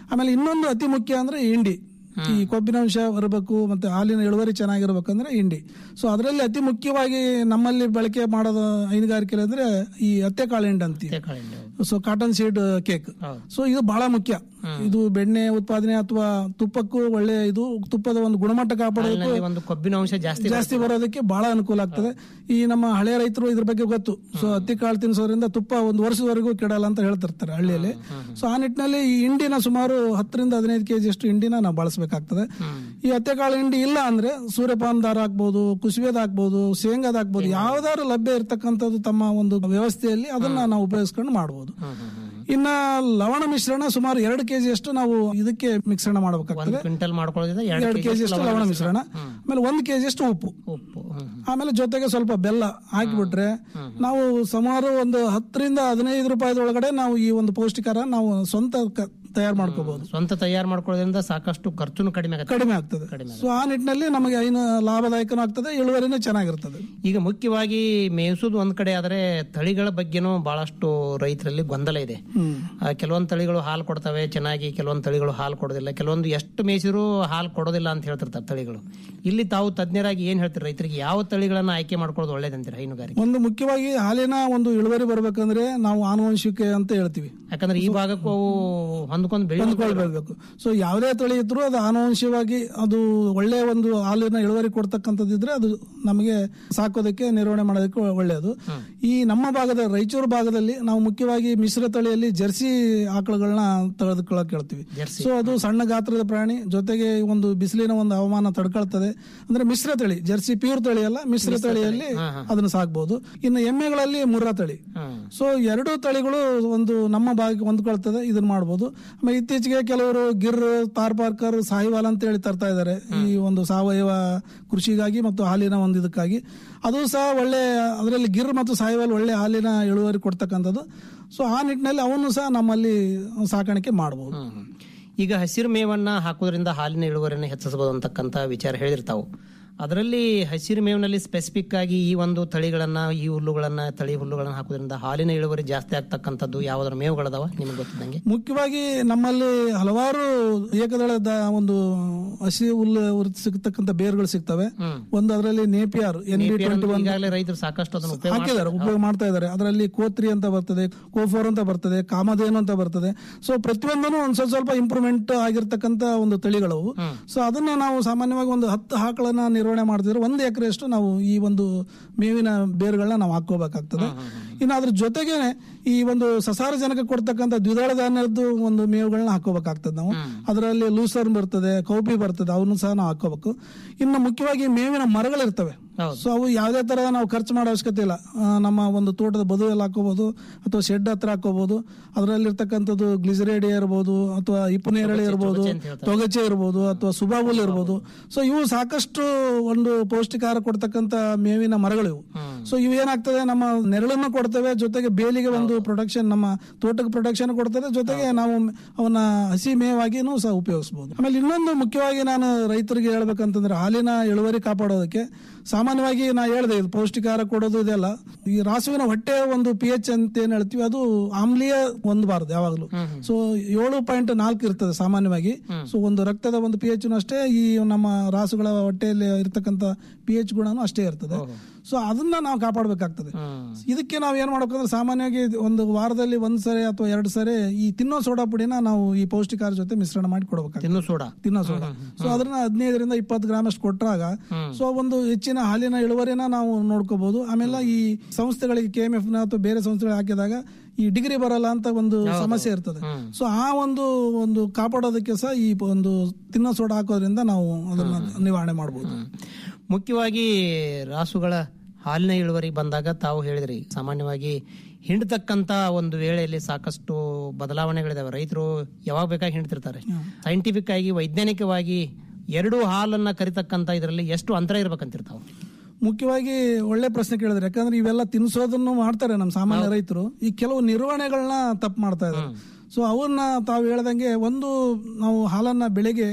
S12: ಆಮೇಲೆ ಇನ್ನೊಂದು ಅತಿ ಮುಖ್ಯ ಅಂದ್ರೆ ಹಿಂಡಿ ಈ ಕೊಬ್ಬಿನಾಂಶ ಬರಬೇಕು ಮತ್ತೆ ಹಾಲಿನ ಇಳುವರಿ ಚೆನ್ನಾಗಿರ್ಬೇಕಂದ್ರೆ ಹಿಂಡಿ ಸೊ ಅದರಲ್ಲಿ ಅತಿ ಮುಖ್ಯವಾಗಿ ನಮ್ಮಲ್ಲಿ ಬಳಕೆ ಮಾಡೋದು ಹೈನುಗಾರಿಕೆ ಅಂದ್ರೆ ಈ ಹತ್ತೆ ಕಾಳು ಹಿಂಡಿ ಅಂತೀವಿ so cotton seed cake so ಇದು ಬಹಳ ಮುಖ್ಯ ಇದು ಬೆಣ್ಣೆ ಉತ್ಪಾದನೆ ಅಥವಾ ತುಪ್ಪಕ್ಕೂ ಒಳ್ಳೆ ಇದು ತುಪ್ಪದ ಒಂದು ಗುಣಮಟ್ಟ ಕಾಪಾಡೋದಕ್ಕೂ
S11: ಹಾಲಿನಲ್ಲಿ ಒಂದು ಕೊಬ್ಬಿನ ಅಂಶ ಜಾಸ್ತಿ
S12: ಜಾಸ್ತಿ ಬರೋದಕ್ಕೆ ಬಹಳ ಅನುಕೂಲ ಆಗ್ತದೆ ಈ ನಮ್ಮ ಹಳೆ ರೈತರು ಇದ್ರ ಬಗ್ಗೆ ಗೊತ್ತು ಸೊ ಹತ್ತಿ ಕಾಳು ತಿನ್ಸೋದ್ರಿಂದ ತುಪ್ಪ ಒಂದು ವರ್ಷದವರೆಗೂ ಕೆಡಲ್ಲ ಅಂತ ಹೇಳ್ತಿರ್ತಾರೆ ಹಳ್ಳಿಯಲ್ಲಿ ಸೊ ಆ ನಿಟ್ಟಿನಲ್ಲಿ ಈ ಹಿಂಡಿನ ಸುಮಾರು ಹತ್ತರಿಂದ ಹದಿನೈದು ಕೆಜಿ ಅಷ್ಟು ಹಿಂಡಿನ ನಾವು ಬಳಸಬೇಕಾಗ್ತದೆ ಈ ಹತ್ತೆಕಾಳು ಹಿಂಡಿ ಇಲ್ಲ ಅಂದ್ರೆ ಸೂರ್ಯಪಾನ ದಾರ ಹಾಕ್ಬೋದು ಕುಸುಬೆದ ಹಾಕ್ಬೋದು ಶೇಂಗಾದ ಹಾಕ್ಬೋದು ಯಾವ್ದಾದ್ರು ಲಭ್ಯ ಇರ್ತಕ್ಕಂಥದ್ದು ತಮ್ಮ ಒಂದು ವ್ಯವಸ್ಥೆಯಲ್ಲಿ ಅದನ್ನ ನಾವು ಉಪಯೋಗಿಸ್ಕೊಂಡು ಮಾಡ್ಬೋದು ಇನ್ನ ಲವಣ ಮಿಶ್ರಣ ಸುಮಾರು ಎರಡು ಕೆಜಿ ಅಷ್ಟು ನಾವು ಇದಕ್ಕೆ ಮಿಶ್ರಣ ಮಾಡಬೇಕಾಗ್ತದೆ
S11: ಕ್ವಿಂಟಲ್ ಮಾಡ್ಕೊಳ್ಳೋದ್ರಿಂದ
S12: ಎರಡು ಕೆಜಿ ಅಷ್ಟು ಲವಣ ಮಿಶ್ರಣ ಆಮೇಲೆ ಒಂದು ಕೆಜಿ ಅಷ್ಟು ಉಪ್ಪು ಆಮೇಲೆ ಜೊತೆಗೆ ಸ್ವಲ್ಪ ಬೆಲ್ಲ ಹಾಕಿಬಿಟ್ರೆ ನಾವು ಸುಮಾರು ಒಂದು ಹತ್ತರಿಂದ ಹದಿನೈದು ರೂಪಾಯಿದೊಳಗಡೆ ನಾವು ಈ ಒಂದು ಪೌಷ್ಟಿಕಾರ ನಾವು ಸ್ವಂತ ಕ- ತಯಾರು ಮಾಡ್ಕೋಬಹುದು
S11: ಸ್ವಂತ ತಯಾರು ಮಾಡ್ಕೊಳ್ಳೋದ್ರಿಂದ ಸಾಕಷ್ಟು ಖರ್ಚುನು ಕಡಿಮೆ ಆಗುತ್ತೆ
S12: ಕಡಿಮೆ ಆಗ್ತದೆ ಸೊ ಆ ನಿಟ್ಟಿನಲ್ಲಿ ನಮಗೆ ಐನು ಲಾಭದಾಯಕನೂ ಆಗ್ತದೆ ಇಳುವರಿನೂ ಚೆನ್ನಾಗಿರ್ತದೆ
S11: ಈಗ ಮುಖ್ಯವಾಗಿ ಮೇಯಿಸೋದು ಒಂದ್ ಕಡೆ ಆದ್ರೆ ತಳಿಗಳ ಬಗ್ಗೆನೂ ಬಹಳಷ್ಟು ರೈತರಲ್ಲಿ ಗೊಂದಲ ಇದೆ ಆ, ಕೆಲವೊಂದ್ ತಳಿಗಳು ಹಾಲು ಕೊಡ್ತವೆ ಚೆನ್ನಾಗಿ ಕೆಲವೊಂದ್ ತಳಿಗಳು ಹಾಲು ಕೊಡೋದಿಲ್ಲ ಕೆಲವೊಂದು ಎಷ್ಟು ಮೇಯಿಸಿದ್ರು ಹಾಲು ಕೊಡೋದಿಲ್ಲ ಅಂತ ಹೇಳ್ತಿರ್ತಾರೆ ತಳಿಗಳು ಇಲ್ಲಿ ತಾವು ತಜ್ಞರಾಗಿ ಏನ್ ಹೇಳ್ತೀರಿ ರೈತರಿಗೆ ಯಾವ ತಳಿಗಳನ್ನ ಆಯ್ಕೆ ಮಾಡ್ಕೊಳ್ಳೋದು ಒಳ್ಳೇದಂತೀರಿ ಹೈನುಗಾರಿಕೆ
S12: ಒಂದು ಮುಖ್ಯವಾಗಿ ಹಾಲಿನ ಒಂದು ಇಳುವರಿ ಬರ್ಬೇಕಂದ್ರೆ ನಾವು ಆನುವಂಶಿಕೆ ಅಂತ ಹೇಳ್ತೀವಿ
S11: ಯಾಕಂದ್ರೆ ಈ ಭಾಗಕ್ಕೂ ಅವು ಹೊಂದ್ಕೊಂಡು ಬೆಳೆ
S12: ಹೊಂದ್ಕೊಳ್ಬೇಕು ಸೊ ಯಾವುದೇ ತಳಿ ಇದ್ರೂ ಅದು ಆನುವಂಶಿಕವಾಗಿ ಅದು ಒಳ್ಳೆಯ ಒಂದು ಹಾಲಿನ ಇಳುವರಿ ಕೊಡ್ತಕ್ಕಂಥದ್ದಿದ್ರೆ ಅದು ನಮಗೆ ಸಾಕೋದಕ್ಕೆ ನಿರ್ವಹಣೆ ಮಾಡೋದಕ್ಕೆ ಒಳ್ಳೆಯದು ಈ ನಮ್ಮ ಭಾಗದ ರಾಯಚೂರು ಭಾಗದಲ್ಲಿ ನಾವು ಮುಖ್ಯವಾಗಿ ಮಿಶ್ರ ತಳಿಯಲ್ಲಿ ಜರ್ಸಿ ಆಕಳುಗಳನ್ನ ತೆಗೆದುಕೊಳ್ಳಕ್ ಹೇಳ್ತೀವಿ ಸೊ ಅದು ಸಣ್ಣ ಗಾತ್ರದ ಪ್ರಾಣಿ ಜೊತೆಗೆ ಒಂದು ಬಿಸಿಲಿನ ಒಂದು ಹವಾಮಾನ ತಡ್ಕೊಳ್ತದೆ ಅಂದ್ರೆ ಮಿಶ್ರ ತಳಿ ಜರ್ಸಿ ಪ್ಯೂರ್ ತಳಿ ಅಲ್ಲ ಮಿಶ್ರ ತಳಿಯಲ್ಲಿ ಅದನ್ನ ಸಾಕ್ಬಹುದು ಇನ್ನು ಎಮ್ಮೆಗಳಲ್ಲಿ ಮುರ್ರಾ ತಳಿ ಸೊ ಎರಡು ತಳಿಗಳು ಒಂದು ನಮ್ಮ ಭಾಗಕ್ಕೆ ಹೊಂದ್ಕೊಳ್ತದೆ ಇದನ್ನ ಮಾಡ್ಬೋದು ಆಮೇಲೆ ಇತ್ತೀಚೆಗೆ ಕೆಲವರು ಗಿರ್ ತಾರ್ಪಾರ್ಕರ್ ಸಾಹಿವಾಲ್ ಅಂತ ಹೇಳಿ ತರ್ತಾ ಇದ್ದಾರೆ ಈ ಒಂದು ಸಾವಯವ ಕೃಷಿಗಾಗಿ ಮತ್ತು ಹಾಲಿನ ಒಂದು ಇದಕ್ಕಾಗಿ ಅದು ಸಹ ಒಳ್ಳೆ ಅದರಲ್ಲಿ ಗಿರ್ ಮತ್ತು ಸಾಹಿವಾಲ್ ಒಳ್ಳೆ ಹಾಲಿನ ಇಳುವರಿ ಕೊಡ್ತಕ್ಕಂಥದ್ದು ಸೊ ಆ ನಿಟ್ಟಿನಲ್ಲಿ ಅವನ್ನು ಸಹ ನಮ್ಮಲ್ಲಿ ಸಾಕಾಣಿಕೆ ಮಾಡಬಹುದು
S11: ಈಗ ಹಸಿರು ಮೇವನ್ನ ಹಾಕೋದ್ರಿಂದ ಹಾಲಿನ ಇಳುವರಿಯನ್ನು ಹೆಚ್ಚಿಸಬಹುದು ಅಂತಕ್ಕಂತ ವಿಚಾರ ಹೇಳಿರ್ತಾವು ಅದರಲ್ಲಿ ಹಸಿರು ಮೇವಿನಲ್ಲಿ ಸ್ಪೆಸಿಫಿಕ್ ಆಗಿ ಈ ಒಂದು ತಳಿಗಳನ್ನ ಈ ಹುಲ್ಲುಗಳನ್ನ ತಳಿ ಹುಲ್ಲುಗಳನ್ನ ಹಾಕೋದ್ರಿಂದ ಹಾಲಿನ ಇಳುವರಿ ಜಾಸ್ತಿ ಆಗ್ತಕ್ಕಂಥದ್ದು ಯಾವ್ದಾರ ಮೇವುಗಳದಾವ ನಿಮ್ಗೆ ಗೊತ್ತಿದ್ದಂಗೆ
S12: ಮುಖ್ಯವಾಗಿ ನಮ್ಮಲ್ಲಿ ಹಲವಾರು ಏಕದಳದ ಒಂದು ಹಸಿ ಹುಲ್ಲು ಉರ್- ಸಿಗ್ತಕ್ಕಂಥ ಬೇರುಗಳು ಸಿಗ್ತವೆ ಒಂದು ಅದರಲ್ಲಿ Napier N B twenty one
S11: ಈಗಾಗಲೇ ರೈತರು ಸಾಕಷ್ಟು ಅದನ್ನು ಉಪಯೋಗ
S12: ಹಾಕಿದ್ದಾರೆ ಉಪಯೋಗ ಮಾಡ್ತಾ ಇದ್ದಾರೆ ಅದರಲ್ಲಿ ಕೋತ್ರಿ ಅಂತ ಬರ್ತದೆ ಕೋಫೋರ್ ಅಂತ ಬರ್ತದೆ ಕಾಮಧೇನು ಅಂತ ಬರ್ತದೆ ಸೊ ಪ್ರತಿಯೊಂದನ್ನು ಒಂದ್ ಸ್ವಲ್ಪ ಸ್ವಲ್ಪ ಇಂಪ್ರೂವ್ಮೆಂಟ್ ಆಗಿರ್ತಕ್ಕಂಥ ಒಂದು ತಳಿಗಳು ಸೊ ಅದನ್ನ ನಾವು ಸಾಮಾನ್ಯವಾಗಿ ಒಂದು ಹತ್ತು ಆಕಳನ್ನ ನಿರ್ವಹಣೆ ಮಾಡ್ತಿದ್ರೆ ಒಂದು ಎಕರೆಯಷ್ಟು ನಾವು ಈ ಒಂದು ಮೇವಿನ ಬೇರುಗಳನ್ನ ನಾವು ಹಾಕೋಬೇಕಾಗ್ತದೆ ಇನ್ನು ಅದ್ರ ಜೊತೆಗೇನೆ ಈ ಒಂದು ಸಸಾರಜನಕ ಕೊಡ್ತಕ್ಕಂಥ ದ್ವಿದಳ ಧಾನ್ಯದ್ದು ಒಂದು ಮೇವುಗಳನ್ನ ಹಾಕೋಬೇಕಾಗ್ತದೆ ನಾವು ಅದರಲ್ಲಿ ಲೂಸರ್ನ್ ಬರ್ತದೆ ಕೌಪಿ ಬರ್ತದೆ ಅವನು ಸಹ ನಾವು ಹಾಕೋಬೇಕು ಇನ್ನು ಮುಖ್ಯವಾಗಿ ಮೇವಿನ ಮರಗಳಿರ್ತವೆ ಸೊ ಅವು ಯಾವುದೇ ತರ ನಾವು ಖರ್ಚು ಮಾಡೋ ಅವಶ್ಯಕತೆ ಇಲ್ಲ ಆ, ನಮ್ಮ ಒಂದು ತೋಟದ ಬದುವಲ್ಲಿ ಹಾಕೋಬಹುದು ಅಥವಾ ಶೆಡ್ ಹತ್ರ ಹಾಕೋಬಹುದು ಅದರಲ್ಲಿರ್ತಕ್ಕಂಥದ್ದು ಗ್ಲಿಸರೇಡಿಯಾ ಇರ್ಬೋದು ಅಥವಾ ಇಪ್ಪನೇರಳೆ ಇರ್ಬೋದು ತೊಗಚೆ ಇರ್ಬೋದು ಅಥವಾ ಸುಬಾಬುಲ್ ಇರ್ಬೋದು ಸೊ ಇವು ಸಾಕಷ್ಟು ಒಂದು ಪೌಷ್ಟಿಕಾರ ಕೊಡ್ತಕ್ಕಂಥ ಮೇವಿನ ಮರಗಳು ಇವು ಸೊ ಇವು ಏನಾಗ್ತದೆ ನಮ್ಮ ನೆರಳನ್ನು ಕೊಡ್ತವೆ ಜೊತೆಗೆ ಬೇಲಿಗೆ ಒಂದು ಪ್ರೊಡಕ್ಷನ್ ನಮ್ಮ ತೋಟಕ್ಕೆ ಪ್ರೊಡಕ್ಷನ್ ಕೊಡ್ತದೆ ಜೊತೆಗೆ ನಾವು ಅವನ್ನ ಹಸಿ ಮೇವಾಗಿನೂ ಸಹ ಉಪಯೋಗಿಸಬಹುದು ಆಮೇಲೆ ಇನ್ನೊಂದು ಮುಖ್ಯವಾಗಿ ನಾನು ರೈತರಿಗೆ ಹೇಳ್ಬೇಕಂತಂದ್ರೆ ಹಾಲಿನ ಇಳುವರಿ ಕಾಪಾಡೋದಕ್ಕೆ ಸಾಮಾನ್ಯವಾಗಿ ನಾ ಹೇಳಿದೆ ಇದು ಪೌಷ್ಟಿಕಾರ ಕೊಡೋದು ಇದೆಲ್ಲ ಈ ರಾಸುವಿನ ಹೊಟ್ಟೆ ಒಂದು ಪಿ ಎಚ್ ಅಂತ ಏನ್ ಹೇಳ್ತೀವಿ ಅದು ಆಮ್ಲೀಯ ಹೊಂದಬಾರದು ಯಾವಾಗಲೂ ಸೊ ಏಳು ಪಾಯಿಂಟ್ ನಾಲ್ಕು ಇರ್ತದೆ ಸಾಮಾನ್ಯವಾಗಿ ಸೊ ಒಂದು ರಕ್ತದ ಒಂದು ಪಿ ಎಚ್ ಅಷ್ಟೇ ಈ ನಮ್ಮ ರಾಸುಗಳ ಹೊಟ್ಟೆಯಲ್ಲಿ ಇರ್ತಕ್ಕಂಥ ಪಿ ಎಚ್ ಗುಣನೂ ಅಷ್ಟೇ ಇರ್ತದೆ ಸೊ ಅದನ್ನ ನಾವು ಕಾಪಾಡಬೇಕಾಗ್ತದೆ ಇದಕ್ಕೆ ನಾವು ಏನ್ ಮಾಡ್ಬೇಕಂದ್ರೆ ಸಾಮಾನ್ಯವಾಗಿ ಒಂದು ವಾರದಲ್ಲಿ ಒಂದ್ ಸರಿ ಅಥವಾ ಎರಡು ಸರಿ ಈ ತಿನ್ನೋ ಸೋಡಾ ಪುಡಿನ ನಾವು ಈ ಪೌಷ್ಟಿಕಾರ ಜೊತೆ ಮಿಶ್ರಣ ಮಾಡಿ ಕೊಡಬೇಕಾಗ್ತದೆ
S11: ತಿನ್ನು ಸೋಡಾ
S12: ತಿನ್ನೋ ಸೋಡಾ ಸೊ ಅದನ್ನ ಹದಿನೈದರಿಂದ ಇಪ್ಪತ್ತು ಗ್ರಾಮ್ ಅಷ್ಟು ಕೊಟ್ಟಾಗ ಸೊ ಒಂದು ಹೆಚ್ಚಿನ ಹಾಲಿನ ಇಳುವರಿನ ನಾವು ನೋಡ್ಕೋಬಹುದು ಆಮೇಲೆ ಈ ಸಂಸ್ಥೆಗಳಿಗೆ ಕೆ ಎಂ ಎಫ್ ನ ಅಥವಾ ಬೇರೆ ಸಂಸ್ಥೆಗಳಿಗೆ ಹಾಕಿದಾಗ ಈ ಡಿಗ್ರಿ ಬರಲ್ಲ ಅಂತ ಒಂದು ಸಮಸ್ಯೆ ಇರ್ತದೆ ಸೊ ಆ ಒಂದು ಒಂದು ಕಾಪಾಡೋದಕ್ಕೆ ಸಹ ಈ ಒಂದು ತಿನ್ನೋ ಸೋಡಾ ಹಾಕೋದ್ರಿಂದ ನಾವು ಅದನ್ನ ನಿವಾರಣೆ ಮಾಡಬಹುದು
S11: ಮುಖ್ಯವಾಗಿ ರಾಸುಗಳ ಹಾಲಿನ ಇಳುವರಿ ಬಂದಾಗ ತಾವು ಹೇಳಿದ್ರಿ ಸಾಮಾನ್ಯವಾಗಿ ಹಿಂಡ್ತಕ್ಕಂತ ಒಂದು ವೇಳೆಯಲ್ಲಿ ಸಾಕಷ್ಟು ಬದಲಾವಣೆಗಳಿದಾವೆ ರೈತರು ಯಾವಾಗ ಬೇಕಾಗಿ ಹಿಂಡ್ತಿರ್ತಾರೆ ಸೈಂಟಿಫಿಕ್ ಆಗಿ ವೈಜ್ಞಾನಿಕವಾಗಿ ಎರಡು ಹಾಲನ್ನ ಕರಿತಕ್ಕಂತ ಇದರಲ್ಲಿ ಎಷ್ಟು ಅಂತರ ಇರ್ಬೇಕಂತಿರ್ತಾವ
S12: ಮುಖ್ಯವಾಗಿ ಒಳ್ಳೆ ಪ್ರಶ್ನೆ ಕೇಳಿದ್ರೆ ಯಾಕಂದ್ರೆ ಇವೆಲ್ಲ ತಿನ್ಸೋದನ್ನು ಮಾಡ್ತಾರೆ ನಮ್ಮ ಸಾಮಾನ್ಯ ರೈತರು ಈ ಕೆಲವು ನಿರ್ವಹಣೆಗಳನ್ನ ತಪ್ಪು ಮಾಡ್ತಾ ಇದ್ದಾರೆ ಸೊ ಅವನ್ನ ತಾವು ಹೇಳ್ದಂಗೆ ಒಂದು ನಾವು ಹಾಲನ್ನ ಬೆಳಿಗ್ಗೆ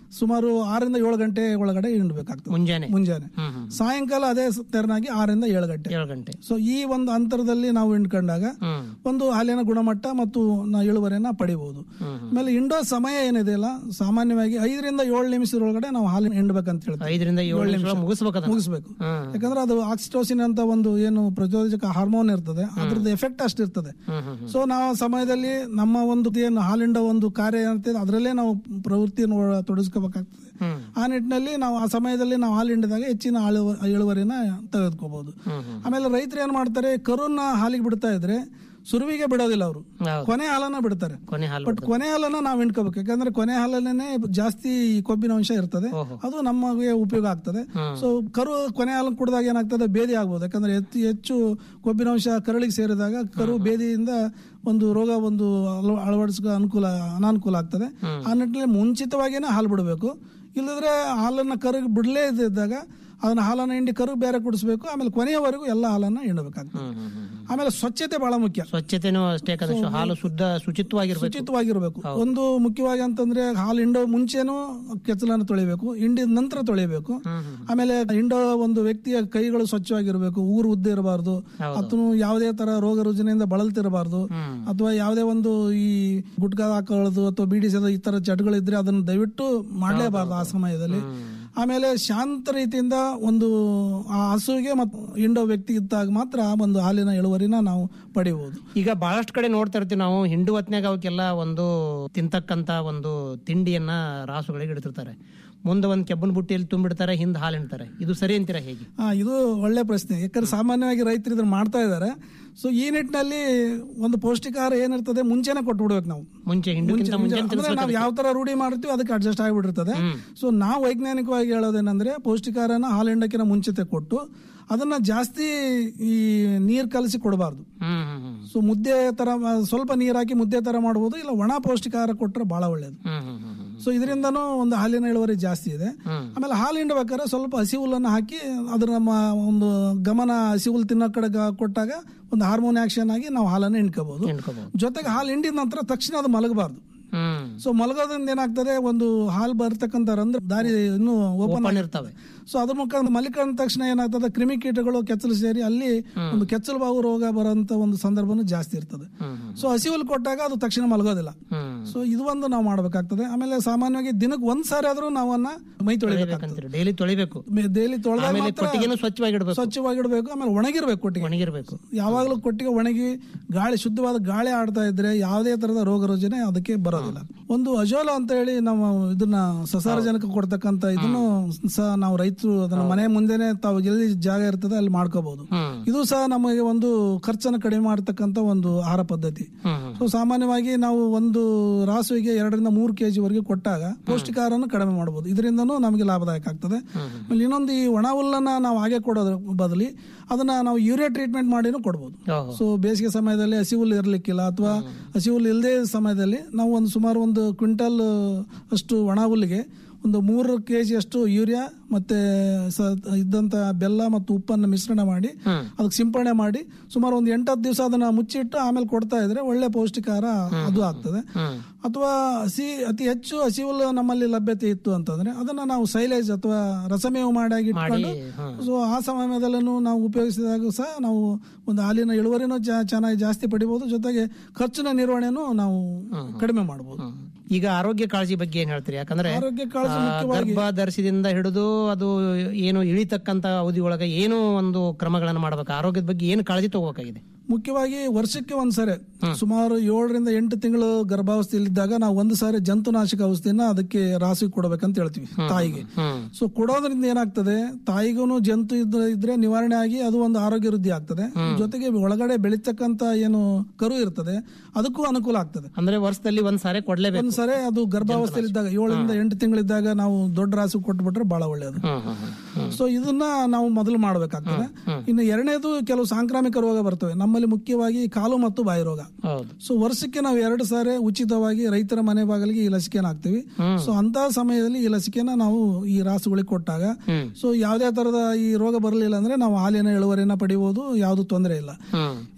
S12: ಸುಮಾರು ಆರರಿಂದ ಏಳು ಗಂಟೆ ಒಳಗಡೆ ಹಿಂಡ್ಬೇಕಾಗ್ತದೆ
S11: ಮುಂಜಾನೆ
S12: ಮುಂಜಾನೆ ಸಾಯಂಕಾಲ ಅದೇ ಸ- ತೆರನಾಗಿ ಆರರಿಂದ ಏಳು ಗಂಟೆ
S11: ಏಳು ಗಂಟೆ
S12: ಸೊ ಈ ಒಂದು ಅಂತರದಲ್ಲಿ ನಾವು ಹಿಂಡ್ಕೊಂಡಾಗ ಒಂದು ಹಾಲಿನ ಗುಣಮಟ್ಟ ಮತ್ತು ನಾವು ಇಳುವರಿಯನ್ನ ಪಡಿಬಹುದು ಆಮೇಲೆ ಹಿಂಡೋ ಸಮಯ ಏನಿದೆ ಅಲ್ಲ ಸಾಮಾನ್ಯವಾಗಿ ಐದರಿಂದ ಏಳು ನಿಮಿಷದೊಳಗಡೆ ನಾವು ಹಾಲಿನ ಹಿಂಡ್ಬೇಕಂತ ಹೇಳ್ತೀವಿ
S11: ಐದರಿಂದ ಏಳು
S12: ಏಳು
S11: ನಿಮಿಷ
S12: ನಿಮಿಷ.
S11: ಮುಗಿಸ್ಬೇಕು ಅದನ್ನ.
S12: ಮುಗಿಸ್ಬೇಕು
S11: ಹ್ಮ್.
S12: ಯಾಕಂದ್ರೆ ಅದು ಆಕ್ಸಿಟೋಸಿನ್ ಅಂತ ಒಂದು ಏನು ಪ್ರಚೋದಕ ಹಾರ್ಮೋನ್ ಇರ್ತದೆ ಅದ್ರದ್ದು ಎಫೆಕ್ಟ್ ಅಷ್ಟು ಇರ್ತದೆ ಸೊ ನಾವು ಆ ಸಮಯದಲ್ಲಿ ನಮ್ಮ ಒಂದು ಏನು ಹಾಲಿಂಡ ಒಂದು ಕಾರ್ಯ ಏನಿರ್ತದೆ ಅದರಲ್ಲೇ ನಾವು ಪ್ರವೃತ್ತಿಯನ್ನು ಒಳ- ತೊಡಗಿಸ್ಕೋಬೇಕಾಗ್ತದೆ ಆ ನಿಟ್ಟಿನಲ್ಲಿ ನಾವು ಆ ಸಮಯದಲ್ಲಿ ನಾವು ಹಾಲು ಹಿಂಡಿದಾಗ ಹೆಚ್ಚಿನ ಹಾಳು ಇಳುವರಿನ ತೆಗೆದುಕೋಬಹುದು ಆಮೇಲೆ ರೈತರು ಏನ್ ಮಾಡ್ತಾರೆ ಕರುನ ಹಾಲಿಗೆ ಬಿಡ್ತಾ ಇದ್ರೆ ಸುರುವಿಗೆ ಬಿಡೋದಿಲ್ಲ ಅವರು ಕೊನೆ ಹಾಲನ್ನ ಬಿಡ್ತಾರೆ
S11: ಕೊನೆ ಹಾಲು
S12: ಬಟ್ ಕೊನೆ ಹಾಲನ್ನ ನಾವು ಹಿಂಡ್ಕೋಬೇಕು ಯಾಕಂದ್ರೆ ಕೊನೆ ಹಾಲಲ್ಲೇ ಜಾಸ್ತಿ ಕೊಬ್ಬಿನ ಅಂಶ ಇರ್ತದೆ ಅದು ನಮಗೆ ಉಪಯೋಗ ಆಗ್ತದೆ ಸೊ ಕರು ಕೊನೆ ಹಾಲು ಕುಡಿದಾಗ ಏನಾಗ್ತದೆ ಬೇದಿ ಆಗ್ಬೋದು ಯಾಕಂದ್ರೆ ಹೆಚ್ಚು ಹೆಚ್ಚು ಕೊಬ್ಬಿನ ಅಂಶ ಕರಳಿಗೆ ಸೇರಿದಾಗ ಕರು ಬೇದಿಯಿಂದ ಒಂದು ರೋಗ ಒಂದು ಅಳವ- ಅಳವಡಿಸ್ಕೊ ಅನುಕೂಲ ಅನಾನುಕೂಲ ಆಗ್ತದೆ ಆ ನಿಟ್ಟಿನಲ್ಲಿ ಮುಂಚಿತವಾಗಿನೇ ಹಾಲು ಬಿಡಬೇಕು ಇಲ್ಲದ್ರೆ ಹಾಲನ್ನ ಕರುಗೆ ಬಿಡಲೇ ಇದ್ದಾಗ ಅದನ್ನ ಹಾಲನ್ನ ಹಿಂಡಿ ಕರು ಬೇರೆ ಕುಡಿಸ್ಬೇಕು ಆಮೇಲೆ ಕೊನೆಯವರೆಗೂ ಎಲ್ಲ ಹಾಲನ್ನ ಹಿಂಡಬೇಕಾಗ್ತದೆ ಆಮೇಲೆ ಸ್ವಚ್ಛತೆ ಬಹಳ ಮುಖ್ಯ
S11: ಸ್ವಚ್ಛತೆನೂ ಅಷ್ಟೇ ಯಾಕಂದ್ರೆ ಹಾಲು ಶುದ್ಧ ಶುಚಿತ್ವವಾಗಿರ್ಬೇಕು
S12: ಶುಚಿತ್ವವಾಗಿರ್ಬೇಕು ಒಂದು ಮುಖ್ಯವಾಗಿ ಅಂತಂದ್ರೆ ಹಾಲು ಹಿಂಡೋ ಮುಂಚೆನೂ ಕೆಚ್ಚಲನ್ನು ತೊಳಿಬೇಕು ಹಿಂಡಿದ ನಂತರ ತೊಳಿಬೇಕು ಆಮೇಲೆ ಹಿಂಡೋ ಒಂದು ವ್ಯಕ್ತಿಯ ಕೈಗಳು ಸ್ವಚ್ಛವಾಗಿರ್ಬೇಕು ಊರು ಉದ್ದ ಇರಬಾರ್ದು ಅಥವಾ ಯಾವುದೇ ತರ ರೋಗ ರುಜಿನಿಂದ ಬಳಲ್ತಿರಬಾರ್ದು ಅಥವಾ ಯಾವುದೇ ಒಂದು ಈ ಗುಟ್ಕಾ ಹಾಕೊಳ್ಳೋದು ಅಥವಾ ಬೀಡಿ ಸೇದೋ ಈ ತರ ಚಟಗಳಿದ್ರೆ ಅದನ್ನ ದಯವಿಟ್ಟು ಮಾಡಲೇಬಾರ್ದು ಆ ಸಮಯದಲ್ಲಿ ಆಮೇಲೆ ಶಾಂತ ರೀತಿಯಿಂದ ಒಂದು ಆ ಹಸುವಿಗೆ ಮತ್ತು ಹಿಂಡೋ ವ್ಯಕ್ತಿ ಇದ್ದಾಗ ಮಾತ್ರ ಆ ಒಂದು ಹಾಲಿನ ಇಳುವರಿನ ನಾವು ಪಡಿಬಹುದು
S11: ಈಗ ಬಹಳಷ್ಟು ಕಡೆ ನೋಡ್ತಾ ಇರ್ತೀವಿ ನಾವು ಹಿಂಡು ಹೊತ್ನ್ಯಾಗ ಅವಕ್ಕೆಲ್ಲ ಒಂದು ತಿಂತಕ್ಕಂತ ಒಂದು ತಿಂಡಿಯನ್ನ ರಾಸುಗಳಿಗೆ ಇಡ್ತಿರ್ತಾರೆ ಮುಂದೆ ಒಂದು ಕೆಬ್ಬನ ಬುಟ್ಟಿಯಲ್ಲಿ ತುಂಬಿಡ್ತಾರೆ ಹಿಂದೆ ಹಾಲು ಹಿಂಡ್ತಾರೆ ಇದು ಸರಿ ಅಂತೀರಾ ಹೇಗೆ
S12: ಆ, ಇದು ಒಳ್ಳೆ ಪ್ರಶ್ನೆ ಯಾಕಂದ್ರೆ ಸಾಮಾನ್ಯವಾಗಿ ರೈತರು ಇದನ್ನ ಮಾಡ್ತಾ ಇದ್ದಾರೆ ಸೊ ಈ ನಿಟ್ಟಿನಲ್ಲಿ ಒಂದು ಪೌಷ್ಟಿಕಾಹಾರ ಏನಿರ್ತದೆ ಮುಂಚೆನೆ ಕೊಟ್ಬಿಡ್ಬೇಕು ನಾವು
S11: ಮುಂಚೆ ಹಿಂಡುಕ್ಕಿಂತ
S12: ಮುಂಚೆ-
S11: ಮುಂಚೆ
S12: ಅಂದ್ರೆ ನಾವು ಯಾವ ತರ ರೂಢಿ ಮಾಡ್ತೀವಿ ಅದಕ್ಕೆ ಅಡ್ಜಸ್ಟ್ ಆಗಿಬಿಟ್ಟಿರ್ತದೆ ಸೊ ನಾವು ವೈಜ್ಞಾನಿಕವಾಗಿ ಹೇಳೋದೇನಂದ್ರೆ ಪೌಷ್ಟಿಕಾರನ ಹಾಲು ಹಿಂಡಕ್ಕಿನ ಮುಂಚಿತೆ ಕೊಟ್ಟು ಅದನ್ನ ಜಾಸ್ತಿ ಈ ನೀರ್ ಕಲಸಿ ಕೊಡಬಾರ್ದು
S11: ಹ್ಮ್ ಹ್ಮ್ ಹ್ಮ್
S12: ಸೊ ಮುದ್ದೆ ತರ ಆ, ಸ್ವಲ್ಪ ನೀರ್ ಹಾಕಿ ಮುದ್ದೆ ತರ ಮಾಡಬಹುದು ಇಲ್ಲ ಒಣ ಪೌಷ್ಟಿಕಾಹಾರ ಕೊಟ್ರೆ ಬಹಳ ಒಳ್ಳೇದು
S11: ಹ್ಮ್ ಹ್ಮ್ ಹ್ಮ್ ಹ್ಮ್
S12: ಸೊ ಇದರಿಂದನೂ ಒಂದು ಹಾಲಿನ ಇಳುವರಿ ಜಾಸ್ತಿ ಇದೆ ಆಮೇಲೆ ಹಾಲು ಹಿಂಡಬೇಕಾದ್ರೆ ಸ್ವಲ್ಪ ಹಸಿ ಹುಲ್ಲನ್ನು ಹಾಕಿ ಅದ್ರ ನಮ್ಮ ಒಂದು ಗಮನ ಹಸಿ ಹುಲ್ಲು ತಿನ್ನೋ ಕಡೆ ಗ- ಕೊಟ್ಟಾಗ ಒಂದು ಹಾರ್ಮೋನ್ ಆಕ್ಷನ್ ಆಗಿ ನಾವು ಹಾಲನ್ನು ಹಿಂಡ್ಕೋಬಹುದು
S11: ಹಿಂಡ್ಕೋಬಹುದು.
S12: ಜೊತೆಗೆ ಹಾಲು ಹಿಂಡಿದ ನಂತರ ತಕ್ಷಣ ಅದು ಮಲಗಬಾರ್ದು
S11: ಹ್ಮ್
S12: ಸೊ ಮಲಗೋದ್ರಿಂದ ಏನಾಗ್ತದೆ ಒಂದು ಹಾಲು ಬರ್ತಕ್ಕಂಥ ರಂಧ್ರ ದಾರಿ ಇನ್ನೂ ಓಪನ್
S11: ಓಪನ್ ಇರ್ತವೆ
S12: ಸೊ ಅದ್ರ ಮುಖಾಂತರ ಮಲಿಕೊಂಡ ತಕ್ಷಣ ಏನಾಗ್ತದೆ ಕ್ರಿಮಿಕೀಟಗಳು ಕೆಚ್ಚಲು ಸೇರಿ ಅಲ್ಲಿ ಒಂದು ಕೆಚ್ಚಲು ಬಾವು ರೋಗ ಬರೋಂತ ಒಂದು ಸಂದರ್ಭನೂ ಜಾಸ್ತಿ ಇರ್ತದೆ ಸೊ ಹಸಿ ಹುಲ್ಲು ಕೊಟ್ಟಾಗ ಅದು ತಕ್ಷಣ ಮಲಗೋದಿಲ್ಲ
S11: ಹ್ಮ್
S12: ಸೊ ಇದು ಒಂದು ನಾವು ಮಾಡ್ಬೇಕಾಗ್ತದೆ ಆಮೇಲೆ ಸಾಮಾನ್ಯವಾಗಿ ದಿನಕ್ಕೆ ಒಂದ್ ಸಾರಿ ಆದ್ರೂ ನಾವು ಅವನ್ನ ಮೈ ತೊಳಿಬೇಕಾಗ್ತದೆ
S11: ಡೈಲಿ ತೊಳಿಬೇಕು
S12: ಡೈಲಿ ತೊಳೆದಾಗ
S11: ಆಮೇಲೆ
S12: ಮಾತ್ರ
S11: ಕೊಟ್ಟಿಗೆನೂ ಸ್ವಚ್ಛವಾಗಿಡ್ಬೇಕು
S12: ಸ್ವಚ್ಛವಾಗಿಡ್ಬೇಕು ಆಮೇಲೆ ಒಣಗಿರ್ಬೇಕು ಕೊಟ್ಟಿಗೆ
S11: ಒಣಗಿರ್ಬೇಕು
S12: ಯಾವಾಗಲೂ ಕೊಟ್ಟಿಗೆ ಒಣಗಿ ಗಾಳಿ ಶುದ್ಧವಾದ ಗಾಳಿ ಆಡ್ತಾ ಇದ್ರೆ ಯಾವುದೇ ತರದ ರೋಗ ರುಜಿನ ಅದಕ್ಕೆ ಬರೋದಿಲ್ಲ ಒಂದು ಅಜೋಲ ಅಂತ ಹೇಳಿ ನಾವು ಇದನ್ನ ಸಸಾರಜನಕ ಕೊಡ್ತಕ್ಕಂತ ಇದನ್ನು ಸಹ ನಾವು ರೈತರು ಅದನ್ನ ಮನೆ ಮುಂದೆನೆ ತಾವು ಎಲ್ಲಿ ಜಾಗ ಇರ್ತದೆ ಅಲ್ಲಿ ಮಾಡ್ಕೋಬಹುದು ಇದು ಸಹ ನಮಗೆ ಒಂದು ಖರ್ಚನ್ನು ಕಡಿಮೆ ಮಾಡ್ತಕ್ಕಂತ ಒಂದು ಆಹಾರ ಪದ್ಧತಿ ಸೊ ಸಾಮಾನ್ಯವಾಗಿ ನಾವು ಒಂದು ರಾಸುವಿಗೆ ಎರಡರಿಂದ ಮೂರು ಕೆಜಿ ವರೆಗೆ ಕೊಟ್ಟಾಗ ಪೌಷ್ಟಿಕಾರನ್ನು ಕಡಿಮೆ ಮಾಡಬಹುದು ಇದರಿಂದನೂ ನಮಗೆ ಲಾಭದಾಯಕ ಆಗ್ತದೆ ಆಮೇಲೆ ಇನ್ನೊಂದು ಈ ಒಣ ಹುಲ್ಲನ್ನ ನಾವು ಹಾಗೆ ಕೊಡೋದ್ರ ಬದಲಿ ಅದನ್ನ ನಾವು ಯೂರಿಯಾ ಟ್ರೀಟ್ಮೆಂಟ್ ಮಾಡಿನೂ ಕೊಡ್ಬೋದು
S11: ಓಹೋ.
S12: ಸೊ ಬೇಸಿಗೆ ಸಮಯದಲ್ಲಿ ಹಸಿ ಹುಲ್ಲು ಇರ್ಲಿಕ್ಕಿಲ್ಲ ಅಥವಾ ಹಸಿ ಹುಲ್ಲು ಇಲ್ಲದೆ ಸಮಯದಲ್ಲಿ ನಾವು ಒಂದು ಸುಮಾರು ಒಂದು ಕ್ವಿಂಟಲ್ ಅಷ್ಟು ಒಣ ಹುಲ್ಲಿಗೆ ಒಂದು ಮೂರು ಕೆ ಅಷ್ಟು ಯೂರಿಯಾ ಮತ್ತೆ ಸ- ಇದ್ದಂತ ಬೆಲ್ಲ ಮತ್ತು ಉಪ್ಪನ್ನು ಮಿಶ್ರಣ ಮಾಡಿ ಅದಕ್ಕೆ ಸಿಂಪಡಣೆ ಮಾಡಿ ಸುಮಾರು ಒಂದು ಎಂಟತ್ತು ದಿವಸ ಅದನ್ನ ಮುಚ್ಚಿಟ್ಟು ಆಮೇಲೆ ಕೊಡ್ತಾ ಇದ್ರೆ ಒಳ್ಳೆ ಪೌಷ್ಟಿಕಾರ ಅದು ಆಗ್ತದೆ ಅಥವಾ ಹಸಿ ಅತಿ ಹೆಚ್ಚು ಹಸಿ ಹುಲ್ಲು ನಮ್ಮಲ್ಲಿ ಲಭ್ಯತೆ ಇತ್ತು ಅಂತಂದ್ರೆ ಅದನ್ನ ನಾವು ಸೈಲೇಜ್ ಅಥವಾ ರಸಮೇವು ಮಾಡಿ ಇಟ್ಕೊಂಡು ಸೊ ಆ ಸಮಯದಲ್ಲೂ ನಾವು ಉಪಯೋಗಿಸಿದಾಗ ಸಹ ನಾವು ಒಂದು ಹಾಲಿನ ಇಳುವರಿನೂ ಜಾ- ಚೆನ್ನಾಗಿ ಜಾಸ್ತಿ ಪಡಿಬಹುದು ಜೊತೆಗೆ ಖರ್ಚಿನ ನಿರ್ವಹಣೆನೂ ನಾವು ಕಡಿಮೆ ಮಾಡಬಹುದು
S11: ಈಗ ಆರೋಗ್ಯ ಕಾಳಜಿ ಬಗ್ಗೆ ಏನ್ ಹೇಳ್ತೀರಿ ಯಾಕಂದ್ರೆ
S12: ಆರೋಗ್ಯ ಕಾಳಜಿ
S11: ಆ,
S12: ಮುಖ್ಯವಾಗಿ-
S11: ಗರ್ಭ ಧರಿಸಿದಿಂದ ಹಿಡಿದು ಅದು ಏನು ಇಳಿತಕ್ಕಂತ ಅವಧಿ ಒಳಗೆ ಏನು ಒಂದು ಕ್ರಮಗಳನ್ನು ಮಾಡ್ಬೇಕು ಆರೋಗ್ಯದ ಬಗ್ಗೆ ಏನು ಕಾಳಜಿ ತಗೋಬೇಕಾಗಿದೆ
S12: ಮುಖ್ಯವಾಗಿ ವರ್ಷಕ್ಕೆ ಒಂದ್ಸರಿ ಸುಮಾರು ಏಳರಿಂದ ಎಂಟು ತಿಂಗಳು ಗರ್ಭಾವಸ್ಥೆಯಲ್ಲಿದ್ದಾಗ ನಾವು ಒಂದು ಸಾರಿ ಜಂತುನಾಶಕ ಔಷಧಿನ ಅದಕ್ಕೆ ರಾಸಿಗೆ ಕೊಡಬೇಕಂತ ಹೇಳ್ತೀವಿ ತಾಯಿಗೆ ಸೊ ಕೊಡೋದ್ರಿಂದ ಏನಾಗ್ತದೆ ತಾಯಿಗೂ ಜಂತು ಇದ್ರೆ ಇದ್ರೆ ನಿವಾರಣೆ ಆಗಿ ಅದು ಒಂದು ಆರೋಗ್ಯ ವೃದ್ಧಿ ಆಗ್ತದೆ ಜೊತೆಗೆ ಒಳಗಡೆ ಬೆಳೀತಕ್ಕಂತ ಏನು ಕರು ಇರ್ತದೆ ಅದಕ್ಕೂ ಅನುಕೂಲ ಆಗ್ತದೆ
S11: ಅಂದ್ರೆ ವರ್ಷದಲ್ಲಿ ಒಂದ್ ಸಾರಿ ಕೊಡ್ಲೇಬೇಕು
S12: ಒಂದ್ಸರಿ ಅದು ಗರ್ಭಾವಸ್ಥೆಯಲ್ಲಿದ್ದಾಗ ಏಳರಿಂದ ಎಂಟು ತಿಂಗಳಿದ್ದಾಗ ನಾವು ದೊಡ್ಡ ರಾಸು ಕೊಟ್ಬಿಟ್ರೆ ಬಹಳ ಒಳ್ಳೆಯದು ಸೊ ಇದನ್ನ ನಾವು ಮೊದಲು ಮಾಡಬೇಕಾಗ್ತದೆ ಇನ್ನು ಎರಡನೇದು ಕೆಲವು ಸಾಂಕ್ರಾಮಿಕ ರೋಗ ಬರ್ತವೆ ನಮ್ಮಲ್ಲಿ ಮುಖ್ಯವಾಗಿ ಕಾಲು ಮತ್ತು ಬಾಯಿ ರೋಗ
S11: ಹೌದು
S12: ಸೊ ವರ್ಷಕ್ಕೆ ನಾವು ಎರಡು ಸಾರಿ ಉಚಿತವಾಗಿ ರೈತರ ಮನೆ ಬಾಗಿಲಿಗೆ ಈ ಲಸಿಕೆನ ಹಾಕ್ತಿವಿ ಸೊ ಅಂತ ಸಮಯದಲ್ಲಿ ಈ ಲಸಿಕೆನ ನಾವು ಈ ರಾಸುಗಳಿಗೆ ಕೊಟ್ಟಾಗ ಸೊ ಯಾವುದೇ ತರದ ಈ ರೋಗ ಬರಲಿಲ್ಲ ಅಂದ್ರೆ ನಾವು ಹಾಲಿನ ಇಳುವರಿನ ಪಡಿಬಹುದು ಯಾವುದು ತೊಂದರೆ ಇಲ್ಲ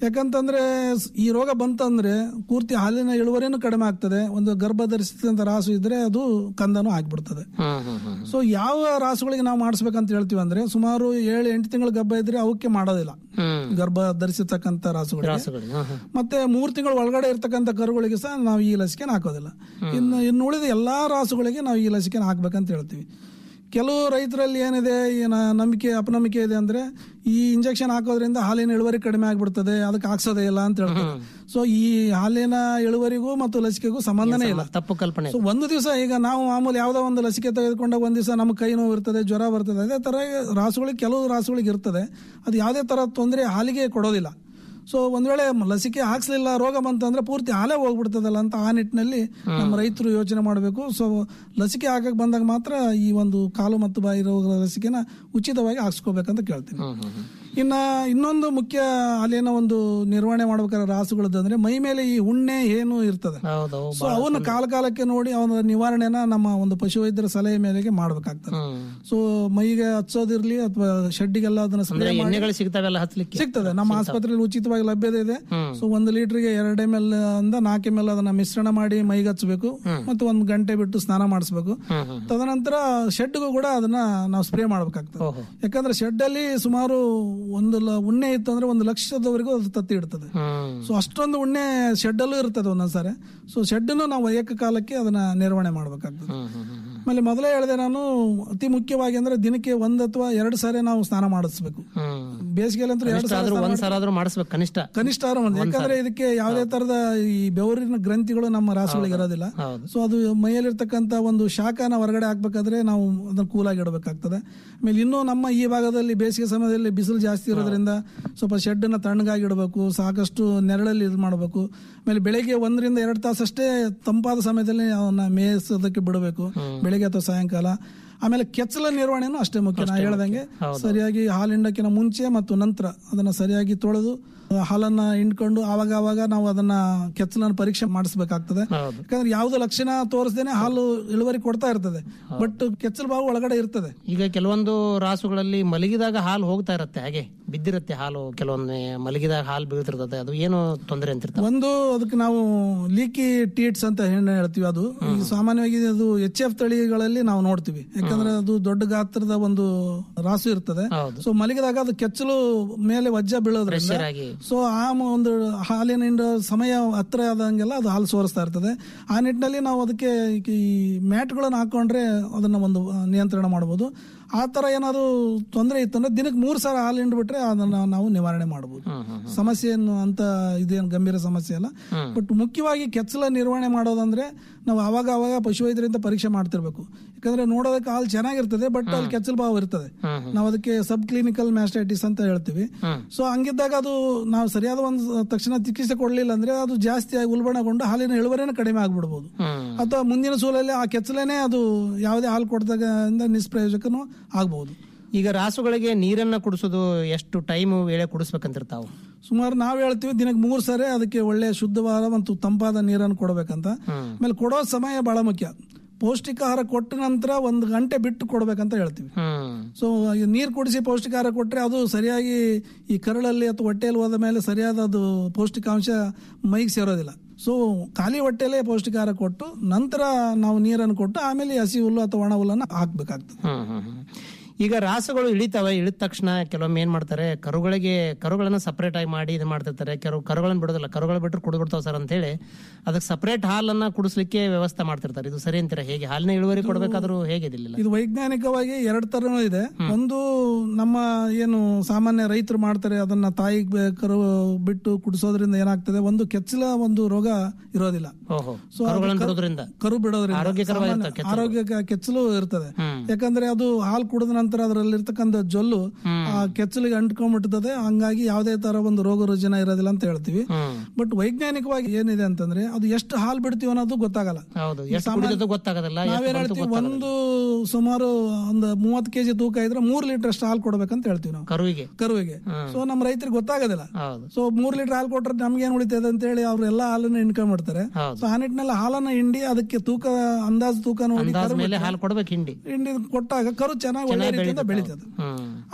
S12: ಯಾಕಂತಂದ್ರೆ ಸ್- ಈ ರೋಗ ಬಂತಂದ್ರೆ ಪೂರ್ತಿ ಹಾಲಿನ ಇಳುವರಿನೂ ಕಡಿಮೆ ಆಗ್ತದೆ ಒಂದು ಗರ್ಭ ಧರಿಸಿದಂತ ರಾಸು ಇದ್ರೆ ಅದು ಕಂದನೂ ಆಗ್ಬಿಡ್ತದೆ ಸೊ ಯಾವ ರಾಸುಗಳಿಗೆ ನಾವು ಮಾಡಿಸ್ಬೇಕಂತ ಹೇಳ್ತೀವಿ ಅಂದ್ರೆ ಸುಮಾರು ಏಳು ಎಂಟು ತಿಂಗಳ ಗರ್ಭ ಇದ್ರೆ ಅವಕ್ಕೆ ಮಾಡೋದಿಲ್ಲ ಗರ್ಭ ಧರಿಸಿರ್ತಕ್ಕಂಥ ರಾಸುಗಳಿಗೆ
S11: ರಾಸುಗಳಿಗೆ, ಹಾ, ಹಾ.
S12: ಮತ್ತೆ ಮೂರು ತಿಂಗಳ ಒಳಗಡೆ ಇರ್ತಕ್ಕಂಥ ಕರುಗಳಿಗೆ ಸಹ ನಾವು ಈ ಲಸಿಕೆನ ಹಾಕೋದಿಲ್ಲ ಇನ್ನು ಇನ್ನು ಉಳಿದ ಎಲ್ಲಾ ರಾಸುಗಳಿಗೆ ನಾವು ಈ ಲಸಿಕೆನ ಹಾಕ್ಬೇಕಂತ ಹೇಳ್ತೀವಿ ಕೆಲವು ರೈತರಲ್ಲಿ ಏನಿದೆ ಈ ನ- ನಂಬಿಕೆ ಅಪನಂಬಿಕೆ ಇದೆ ಅಂದ್ರೆ ಈ ಇಂಜೆಕ್ಷನ್ ಹಾಕೋದ್ರಿಂದ ಹಾಲಿನ ಇಳುವರಿ ಕಡಿಮೆ ಆಗ್ಬಿಡ್ತದೆ ಅದಕ್ಕೆ ಹಾಕ್ಸೋದೇ ಇಲ್ಲ ಅಂತ ಹೇಳ್ತಾರೆ ಸೊ ಈ ಹಾಲಿನ ಇಳುವರಿಗೂ ಮತ್ತು ಲಸಿಕೆಗೂ ಸಂಬಂಧನೇ ಇಲ್ಲ
S11: ತಪ್ಪು ಕಲ್ಪನೆ
S12: ಸೊ ಒಂದು ದಿವಸ ಈಗ ನಾವು ಮಾಮೂಲಿ ಯಾವ್ದೋ ಒಂದು ಲಸಿಕೆ ತೆಗೆದುಕೊಂಡಾಗ ಒಂದ್ ದಿವಸ ನಮ್ಗೆ ಕೈ ನೋವು ಇರ್ತದೆ ಜ್ವರ ಬರ್ತದೆ ಅದೇ ತರ ರಾಸುಗಳಿಗೆ ಕೆಲವು ರಾಸುಗಳಿಗೆ ಇರ್ತದೆ ಅದು ಯಾವುದೇ ತರ ತೊಂದರೆ ಹಾಲಿಗೆ ಕೊಡೋದಿಲ್ಲ ಸೊ ಒಂದ್ ವೇಳೆ ಲಸಿಕೆ ಹಾಕ್ಸ್ಲಿಲ್ಲ ರೋಗ ಬಂತಂದ್ರೆ ಪೂರ್ತಿ ಹಾಲೇ ಹೋಗ್ಬಿಡ್ತದಲ್ಲ ಅಂತ ಆ ನಿಟ್ಟಿನಲ್ಲಿ ನಮ್ಮ ರೈತರು ಯೋಚನೆ ಮಾಡಬೇಕು ಸೊ ಲಸಿಕೆ ಹಾಕಕ್ ಬಂದಾಗ ಮಾತ್ರ ಈ ಒಂದು ಕಾಲು ಮತ್ತು ಬಾಯಿ ರೋಗದ ಲಸಿಕೆನ ಉಚಿತವಾಗಿ ಹಾಕ್ಸ್ಕೋಬೇಕಂತ ಕೇಳ್ತೀನಿ ಇನ್ನ ಇನ್ನೊಂದು ಮುಖ್ಯ ಅಲ್ಲಿನ ಒಂದು ನಿರ್ವಹಣೆ ಮಾಡ್ಬೇಕಾದ್ರೆ ರಾಸುಗಳದ್ದು ಅಂದ್ರೆ ಮೈ ಮೇಲೆ ಈ ಉಣ್ಣೆ ಏನು ಇರ್ತದೆ ಸೊ ಅವನ್ನ ಕಾಲ ಕಾಲಕ್ಕೆ ನೋಡಿ ಅವನ ನಿವಾರಣೆನ ನಮ್ಮ ಒಂದು ಪಶುವೈದ್ಯರ ಸಲಹೆ ಮೇಲೆಗೆ ಮಾಡ್ಬೇಕಾಗ್ತದೆ ಸೊ ಮೈಗೆ ಹಚ್ಚೋದಿರ್ಲಿ ಅಥವಾ ಶೆಡ್ಡಿಗೆಲ್ಲ ಅದನ್ನ
S11: ಅಂದ್ರೆ
S12: ಸ್ಪ್ರೇ ಮಾಡಿ
S11: ಎಣ್ಣೆಗಳು ಸಿಗ್ತಾವೆಲ್ಲ ಹಚ್ಲಿಕ್ಕೆ
S12: ಸಿಗ್ತದೆ ನಮ್ಮ ಆಸ್ಪತ್ರೆಯಲ್ಲಿ ಉಚಿತವಾಗಿ ಲಭ್ಯತೆ ಇದೆ ಸೊ ಒಂದು ಲೀಟರ್ಗೆ ಎರಡು ಎಮ್ ಎಲ್ ಅಂದ ನಾಲ್ಕು ಎಮ್ ಎಲ್ ಅದನ್ನ ಮಿಶ್ರಣ ಮಾಡಿ ಮೈಗೆ ಹಚ್ಚಬೇಕು ಮತ್ತು ಒಂದು ಗಂಟೆ ಬಿಟ್ಟು ಸ್ನಾನ ಮಾಡಿಸ್ಬೇಕು ತದನಂತರ ಶೆಡ್ಗೂ ಕೂಡ ಅದನ್ನ ನಾವು ಸ್ಪ್ರೇ ಮಾಡ್ಬೇಕಾಗ್ತದೆ ಯಾಕಂದ್ರೆ ಶೆಡ್ ಅಲ್ಲಿ ಸುಮಾರು ಒಂದು ಲ- ಉಣ್ಣೆ ಇತ್ತು ಅಂದ್ರೆ ಒಂದು ಲಕ್ಷದವರೆಗೂ ಅದು ತತ್ತಿ ಇಡ್ತದೆ ಸೊ ಅಷ್ಟೊಂದು ಉಣ್ಣೆ ಶೆಡ್ ಅಲ್ಲೂ ಇರ್ತದೆ ಒಂದೊಂದ್ಸಾರಿ ಸೊ ಶೆಡ್ನು ನಾವು ಏಕಕಾಲಕ್ಕೆ ಅದನ್ನ ನಿರ್ವಹಣೆ ಮಾಡ್ಬೇಕಾಗ್ತದೆ ಆಮೇಲೆ ಮೊದಲೇ ಹೇಳಿದೆ ನಾನು ಅತಿ ಮುಖ್ಯವಾಗಿ ಅಂದ್ರೆ ದಿನಕ್ಕೆ ಒಂದ್ ಅಥವಾ ಎರಡು ಸಾರಿ ನಾವು ಸ್ನಾನ ಮಾಡಿಸ್ಬೇಕು ಬೇಸಿಗೆಯಲ್ಲಿ ಅಂತೂ ಎರಡು
S11: ಕನಿಷ್ಠ
S12: ಸಾರಿ
S11: ಆದ್ರೂ
S12: ಸ್ನಾನ
S11: ಒಂದ್ ಸಲ ಆದ್ರೂ ಮಾಡಿಸ್ಬೇಕು ಕನಿಷ್ಠ
S12: ಕನಿಷ್ಠ ಆದ್ರೂ ಒಂದು ಯಾಕಂದ್ರೆ ಇದಕ್ಕೆ ಯಾವುದೇ ತರದ ಈ ಬೆವರಿನ ಗ್ರಂಥಿಗಳು ನಮ್ಮ ರಾಸುಗಳಿಗೆ ಇರೋದಿಲ್ಲ ಸೊ ಅದು ಮೈಯಲ್ಲಿರ್ತಕ್ಕಂಥ ಒಂದು ಶಾಖನ ಹೊರಗಡೆ ಹಾಕ್ಬೇಕಾದ್ರೆ ನಾವು ಅದನ್ನ ಕೂಲಾಗಿ ಇಡಬೇಕಾಗ್ತದೆ ಆಮೇಲೆ ಇನ್ನೂ ನಮ್ಮ ಈ ಭಾಗದಲ್ಲಿ ಬೇಸಿಗೆ ಸಮಯದಲ್ಲಿ ಬಿಸಿಲು ಜಾಸ್ತಿ ಇರೋದ್ರಿಂದ ಸ್ವಲ್ಪ ಶೆಡ್ ನ ತಣ್ಣಗಾಗಿ ಇಡಬೇಕು ಸಾಕಷ್ಟು ನೆರಳಲ್ಲಿ ಇದು ಮಾಡಬೇಕು ಆಮೇಲೆ ಬೆಳಿಗ್ಗೆ ಒಂದರಿಂದ ಎರಡು ತಾಸಷ್ಟೇ ತಂಪಾದ ಸಮಯದಲ್ಲಿ ಅವನ್ನ ಮೇಯಿಸೋದಕ್ಕೆ ಬಿಡಬೇಕು ಬೆಳಿಗ್ಗೆ ಅಥವಾ ಸಾಯಂಕಾಲ ಆಮೇಲೆ ಕೆಚ್ಚಲ ನಿರ್ವಹಣೆನೂ ಅಷ್ಟೇ ಮುಖ್ಯ ನಾ ಹೇಳ್ದಂಗೆ ಸರಿಯಾಗಿ ಹಾಲು ಹಿಂಡಕ್ಕಿನ ಮುಂಚೆ ಮತ್ತು ನಂತರ ಅದನ್ನ ಸರಿಯಾಗಿ ತೊಳೆದು ಆ, ಹಾಲನ್ನ ಹಿಂಡ್ಕೊಂಡು ಆವಾಗ ಆವಾಗ ನಾವು ಅದನ್ನ ಕೆಚ್ಚಲನ್ನ ಪರೀಕ್ಷೆ ಮಾಡಿಸ್ಬೇಕಾಗ್ತದೆ ಯಾಕಂದ್ರೆ ಯಾವ್ದು ಲಕ್ಷಣ ತೋರಿಸ್ದೇನೆ ಹಾಲು ಇಳುವರಿ ಕೊಡ್ತಾ ಇರ್ತದೆ ಬಟ್ ಕೆಚ್ಚಲು ಬಾವು ಒಳಗಡೆ ಇರ್ತದೆ
S11: ಈಗ ಕೆಲವೊಂದು ರಾಸುಗಳಲ್ಲಿ ಮಲಗಿದಾಗ ಹಾಲು ಹೋಗ್ತಾ ಇರುತ್ತೆ ಹಾಗೆ ಬಿದ್ದಿರುತ್ತೆ ಹಾಲು ಕೆಲವೊಮ್ಮೆ ಮಲಗಿದಾಗ ಹಾಲು ಬೀಳ್ತಿರ್ತದೆ ಅದು ಏನು ತೊಂದರೆ ಅಂತಿರ್ತದೆ
S12: ಒಂದು ಅದಕ್ಕೆ ನಾವು ಲೀಕಿ ಟೀಟ್ಸ್ ಅಂತ ಏನ್ ಹೇಳ್ತೀವಿ ಅದು ಈ ಸಾಮಾನ್ಯವಾಗಿ ಅದು ಎಚ್ ಎಫ್ ತಳಿಗಳಲ್ಲಿ ನಾವು ನೋಡ್ತೀವಿ ಯಾಕಂದ್ರೆ ಅದು ದೊಡ್ಡ ಗಾತ್ರದ ಒಂದು ರಾಸು ಇರ್ತದೆ ಸೊ ಮಲಗಿದಾಗ ಅದು ಕೆಚ್ಚಲು ಮೇಲೆ ವಜ್ಜ ಬೀಳೋದ್ರಿಂದ
S11: Pressure ಆಗಿ.
S12: ಸೊ ಆ ಮ- ಒಂದು ಹಾಲಿನ ಹಿಂಡೋ ಸಮಯ ಹತ್ರ ಆದಂಗೆಲ್ಲ ಅದು ಹಾಲು ಸೋರಿಸ್ತಾ ಇರ್ತದೆ ಆ ನಿಟ್ಟಿನಲ್ಲಿ ನಾವು ಅದಕ್ಕೆ ಈ ಮ್ಯಾಟ್ಗಳನ್ನು ಹಾಕೊಂಡ್ರೆ ಅದನ್ನ ಒಂದು ಆ, ನಿಯಂತ್ರಣ ಮಾಡಬಹುದು ಆ ತರ ಏನಾದ್ರು ತೊಂದರೆ ಇತ್ತಂದ್ರೆ ದಿನಕ್ಕೆ ಮೂರು ಸಾವಿರ ಹಾಲು ಹಿಂಡ್ಬಿಟ್ರೆ ಅದನ್ನ ನಾವು ನಿವಾರಣೆ ಮಾಡಬಹುದು ಸಮಸ್ಯೆ ಏನು ಅಂತ ಇದೇನು ಗಂಭೀರ ಸಮಸ್ಯೆ ಅಲ್ಲ ಬಟ್ ಮುಖ್ಯವಾಗಿ ಕೆಚ್ಚಲ ನಿರ್ವಹಣೆ ಮಾಡೋದಂದ್ರೆ ನಾವು ಅವಾಗ ಅವಾಗ ಪಶುವೈದ್ಯರಿಂದ ಪರೀಕ್ಷೆ ಮಾಡ್ತಿರ್ಬೇಕು ಯಾಕಂದ್ರೆ ನೋಡೋದಕ್ಕೆ ಹಾಲು ಚೆನ್ನಾಗಿರ್ತದೆ ಬಟ್ ಅಲ್ಲಿ ಕೆಚ್ಚಲು ಭಾವ ಇರ್ತದೆ ನಾವು ಅದಕ್ಕೆ ಸಬ್ ಕ್ಲಿನಿಕಲ್ ಮ್ಯಾಸ್ಟೈಟಿಸ್ ಅಂತ ಹೇಳ್ತೀವಿ ಸೊ ಹಂಗಿದ್ದಾಗ ಅದು ನಾವು ಸರಿಯಾದ ಒಂದು ತಕ್ಷಣ ಚಿಕಿತ್ಸೆ ಕೊಡ್ಲಿಲ್ಲ ಅಂದ್ರೆ ಅದು ಜಾಸ್ತಿ ಆಗಿ ಉಲ್ಬಣಗೊಂಡು ಹಾಲಿನ ಇಳುವರಿನ ಕಡಿಮೆ ಆಗ್ಬಿಡ್ಬೋದು ಅಥವಾ ಮುಂದಿನ ಸೂಲಲ್ಲಿ ಆ ಕೆಚ್ಚಲೇನೆ ಅದು ಯಾವುದೇ ಹಾಲು ಕೊಡ್ದಾಗ ನಿಷ್ಪ್ರಯೋಜಕನೂ ಆಗ್ಬಹುದು
S11: ಈಗ ರಾಸುಗಳಿಗೆ ನೀರನ್ನ ಕುಡಿಸೋದು ಎಷ್ಟು ಟೈಮ್ ವೇಳೆ ಕುಡಿಸ್ಬೇಕಂತಿರ್ತಾವ
S12: ಸುಮಾರು ನಾವ್ ಹೇಳ್ತೀವಿ ದಿನಕ್ಕೆ ಮೂರ್ ಸರಿ ಅದಕ್ಕೆ ಒಳ್ಳೆ ಶುದ್ಧವಾದ ಮತ್ತು ತಂಪಾದ ನೀರನ್ನು ಕೊಡ್ಬೇಕಂತ ಆಮೇಲೆ ಕೊಡೋ ಸಮಯ ಬಹಳ ಮುಖ್ಯ ಪೌಷ್ಟಿಕಾಹಾರ ಕೊಟ್ಟ ನಂತರ ಒಂದು ಗಂಟೆ ಬಿಟ್ಟು ಕೊಡ್ಬೇಕಂತ ಹೇಳ್ತೀವಿ ಸೊ ನೀರು ಕುಡಿಸಿ ಪೌಷ್ಟಿಕಾಹಾರ ಕೊಟ್ರೆ ಅದು ಸರಿಯಾಗಿ ಈ ಕರಳಲ್ಲಿ ಅಥವಾ ಹೊಟ್ಟೆಯಲ್ಲಿ ಹೋದ ಮೇಲೆ ಸರಿಯಾದ ಅದು ಪೌಷ್ಟಿಕಾಂಶ ಮೈಗೆ ಸೇರೋದಿಲ್ಲ ಸೊ ಖಾಲಿ ಹೊಟ್ಟೆಲೇ ಪೌಷ್ಟಿಕಾಹಾರ ಕೊಟ್ಟು ನಂತರ ನಾವು ನೀರನ್ನು ಕೊಟ್ಟು ಆಮೇಲೆ ಹಸಿ ಹುಲ್ಲು ಅಥವಾ ಒಣ ಹುಲ್ಲನ್ನು ಹಾಕ್ಬೇಕಾಗ್ತದೆ
S11: ಹ್ಮ್ ಹ್ಮ್ ಹ್ಮ್. ಈಗ ರಾಸುಗಳು ಇಳಿತಾವೆ ಇಳಿದ ತಕ್ಷಣ ಕೆಲವೊಮ್ಮೆ ಏನ್ ಮಾಡ್ತಾರೆ ಕರುಗಳಿಗೆ ಕರುಗಳನ್ನ ಸಪರೇಟ್ ಆಗಿ ಮಾಡಿ ಇದು ಮಾಡ್ತಿರ್ತಾರೆ ಕೆಲವು ಕರುಗಳನ್ನ ಬಿಡೋದಿಲ್ಲ ಕರುಗಳು ಬಿಟ್ಟರು ಕುಡಿದ್ಬಿಡ್ತಾವ ಸರ್ ಅಂತ ಹೇಳಿ ಅದಕ್ಕೆ ಸಪರೇಟ್ ಹಾಲನ್ನ ಕುಡಿಸ್ಲಿಕ್ಕೆ ವ್ಯವಸ್ಥೆ ಮಾಡ್ತಿರ್ತಾರೆ ಇದು ಸರಿ ಅಂತೀರಾ ಹೇಗೆ ಹಾಲಿನ ಇಳುವರಿ ಕೊಡ್ಬೇಕಾದ್ರೂ ಹೇಗೆ ಇದಿಲ್ಲ
S12: ಇದು ವೈಜ್ಞಾನಿಕವಾಗಿ ಎರಡು ತರನೂ ಇದೆ ಒಂದು ನಮ್ಮ ಏನು ಸಾಮಾನ್ಯ ರೈತರು ಮಾಡ್ತಾರೆ ಅದನ್ನ ತಾಯಿ ಕರು ಬಿಟ್ಟು ಕುಡಿಸೋದ್ರಿಂದ ಏನಾಗ್ತದೆ ಒಂದು ಕೆಚ್ಚಲ ಒಂದು ರೋಗ ಇರೋದಿಲ್ಲ
S11: ಓಹೋ
S12: So ಅದು
S11: ಕರುಗಳನ್ನ
S12: ಕರು-
S11: ಬಿಡೋದ್ರಿಂದ
S12: ಕರು ಬಿಡೋದ್ರಿಂದ
S11: ಆರೋಗ್ಯಕರವಾಗಿರುತ್ತೆ
S12: ಸಾಮಾನ್ಯ
S11: ಕೆಚ್ಚಲು.
S12: ಆರೋಗ್ಯ ಕೆಚ್ಚಲು ಇರ್ತದೆ ಯಾಕಂದ್ರೆ ಅದು ಹಾಲು ಕುಡಿದ ನಂತರ ಅದರಲ್ಲಿ ಇರ್ತಕ್ಕಂಥ ಜೊಲ್ಲು ಆ ಕೆಚ್ಚಲಿಗೆ ಅಂಟ್ಕೊಂಡ್ಬಿಡ್ತದೆ ಹಂಗಾಗಿ ಯಾವುದೇ ತರ ಒಂದು ರೋಗ ರುಜಿನ ಇರೋದಿಲ್ಲ ಅಂತ ಹೇಳ್ತೀವಿ ಬಟ್ ವೈಜ್ಞಾನಿಕವಾಗಿ ಏನಿದೆ ಅಂತಂದ್ರೆ ಅದು ಎಷ್ಟು ಹಾಲು ಬಿಡ್ತೀವಿ ಅನ್ನೋದು ಗೊತ್ತಾಗಲ್ಲ
S11: ಹೌದು
S12: ಈ
S11: ಎಷ್ಟು
S12: ಸಾಮಾನ್ಯ-
S11: ಕುಡಿದದ್ದು ಗೊತ್ತಾಗೋದಿಲ್ಲ ಎಷ್ಟು
S12: ನಾವೇನ್
S11: ಬಂತು
S12: ಹೇಳ್ತೀವಿ
S11: ಗೊತ್ತಾಗೋದಿಲ್ಲ.
S12: ಒಂದು ಸುಮಾರು ಒಂದು ಮೂವತ್ತು ಕೆಜಿ ತೂಕ ಇದ್ರೆ ಮೂರ್ ಲೀಟರ್ ಅಷ್ಟು ಹಾಲು ಕೊಡ್ಬೇಕಂತ ಹೇಳ್ತೀವಿ ನಾವು
S11: ಕರುವಿಗೆ
S12: ಕರುವಿಗೆ ಸೊ ನಮ್ಮ ರೈತರಿಗೆ ಗೊತ್ತಾಗೋದಿಲ್ಲ
S11: ಹೌದು
S12: ಸೊ ಮೂರ್ ಲೀಟರ್ ಹಾಲು ಕೊಟ್ರೆ ನಮ್ಗೆ ಏನ್ ಉಳಿತದೆ ಅಂತ ಹೇಳಿ ಅವ್ರು ಎಲ್ಲಾ ಹಾಲನ್ನ ಹಿಂಡ್ಕೊಂಡ್ಬಿಡ್ತಾರೆ
S11: ಹೌದು.
S12: ಸೊ ಆ ನಿಟ್ಟಿನಲ್ಲಿ ಹಾಲನ್ನ ಹಿಂಡಿ ಅದಕ್ಕೆ ತೂಕ ಅಂದಾಜು ತೂಕ ನೋಡಿ
S11: ಅಂದಾಜ್
S12: ಕರು
S11: ಮೇಲೆ
S12: ಬಿಟ್ರೆ
S11: ಹಾಲು ಕೊಡ್ಬೇಕು ಹಿಂಡಿ
S12: ಹಿಂಡಿ ಕೊಟ್ಟಾಗ ಕರು ಚೆನ್ನಾಗಿ ಒಳ್ಳೆ
S11: ಚೆನ್ನಾಗಿ
S12: ರೀತಿಯಿಂದ
S11: ಬೆಳೀತದೆ.
S12: ಬೆಳೀತದೆ
S11: ಹ್ಮ್
S12: ಆಮೇಲೆ ಇನ್ನೊಂದು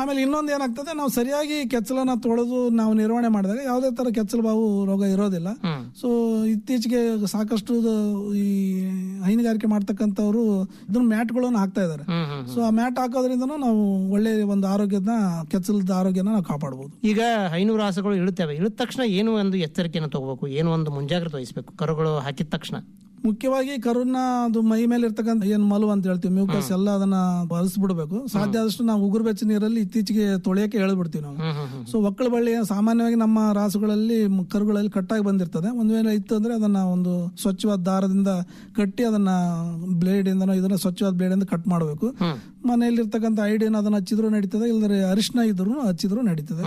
S12: ಇನ್ನೊಂದು ಏನಾಗ್ತದೆ ನಾವು ಸರಿಯಾಗಿ ಕೆಚ್ಚಲನ್ನ ತೊಳೆದು ನಾವು ನಿರ್ವಹಣೆ ಮಾಡಿದಾಗ ಯಾವುದೇ ತರ ಕೆಚ್ಚಲು ಬಾವು ರೋಗ ಇರೋದಿಲ್ಲ ಸೊ ಇತ್ತೀಚೆಗೆ ಸಾಕಷ್ಟು ಈ ಹೈನುಗಾರಿಕೆ ಮಾಡ್ತಕ್ಕಂಥವ್ರು ಇದನ್ನ ಮ್ಯಾಟ್ಗಳನ್ನು ಹಾಕ್ತಾ ಇದ್ದಾರೆ ಸೊ ಆ ಮ್ಯಾಟ್ ಹಾಕೋದ್ರಿಂದನೂ ನಾವು ಒಳ್ಳೆ ಒಂದು ಆರೋಗ್ಯದ ಕೆಚ್ಚಲದ ಆರೋಗ್ಯನ ನಾವು ಕಾಪಾಡಬಹುದು
S11: ಈಗ ಹೈನೂರು ರಾಸುಗಳು ಇಳುತ್ತವೆ ಇಳಿದ ತಕ್ಷಣ ಏನು ಒಂದು ಎಚ್ಚರಿಕೆಯನ್ನು ತಗೋಬೇಕು ಏನು ಒಂದು ಮುಂಜಾಗ್ರತೆ ವಹಿಸಬೇಕು ಕರುಗಳು ಹಾಕಿದ ತಕ್ಷಣ
S12: ಮುಖ್ಯವಾಗಿ ಕರುನ ಅದು ಮೈ ಮೇಲೆ ಇರ್ತಕ್ಕಂಥ ಏನ್ ಮಲು ಅಂತ ಹೇಳ್ತೀವಿ ಮ್ಯೂಕಸ್ ಎಲ್ಲ ಅದನ್ನ ಬಳಸ್ಬಿಡ್ಬೇಕು ಸಾಧ್ಯ ಆದಷ್ಟು ನಾವು ಉಗುರು ಬೆಚ್ಚ ನೀರಲ್ಲಿ ಇತ್ತೀಚೆಗೆ ತೊಳೆಯಕ್ಕೆ ಹೇಳ್ಬಿಡ್ತೀವಿ ನಾವು ಸೊ ಒಕ್ಕಳ ಬಳ್ಳಿ ಸಾಮಾನ್ಯವಾಗಿ ನಮ್ಮ ರಾಸುಗಳಲ್ಲಿ ಮ್- ಕರುಗಳಲ್ಲಿ ಕಟ್ಟಾಗಿ ಬಂದಿರ್ತದೆ ಒಂದ್ ವೇಳೆ ಇತ್ತು ಅಂದ್ರೆ ಅದನ್ನ ಒಂದು ಸ್ವಚ್ಛವಾದ ದಾರದಿಂದ ಕಟ್ಟಿ ಅದನ್ನ ಬ್ಲೇಡ್ ಇಂದನೋ ಇದನ್ನ ಸ್ವಚ್ಛವಾದ ಬ್ಲೇಡ್ ಇಂದ ಕಟ್ ಮಾಡಬೇಕು ಮನೆಯಲ್ಲಿ ಇರ್ತಕ್ಕಂಥ ಐಡಿಯನ್ ಅದನ್ನ ಹಚ್ಚಿದ್ರು ನಡೀತದೆ ಇಲ್ಲದ್ರೆ ಅರಿಶಿನ ಇದ್ರು ಹಚ್ಚಿದ್ರು ನಡೀತದೆ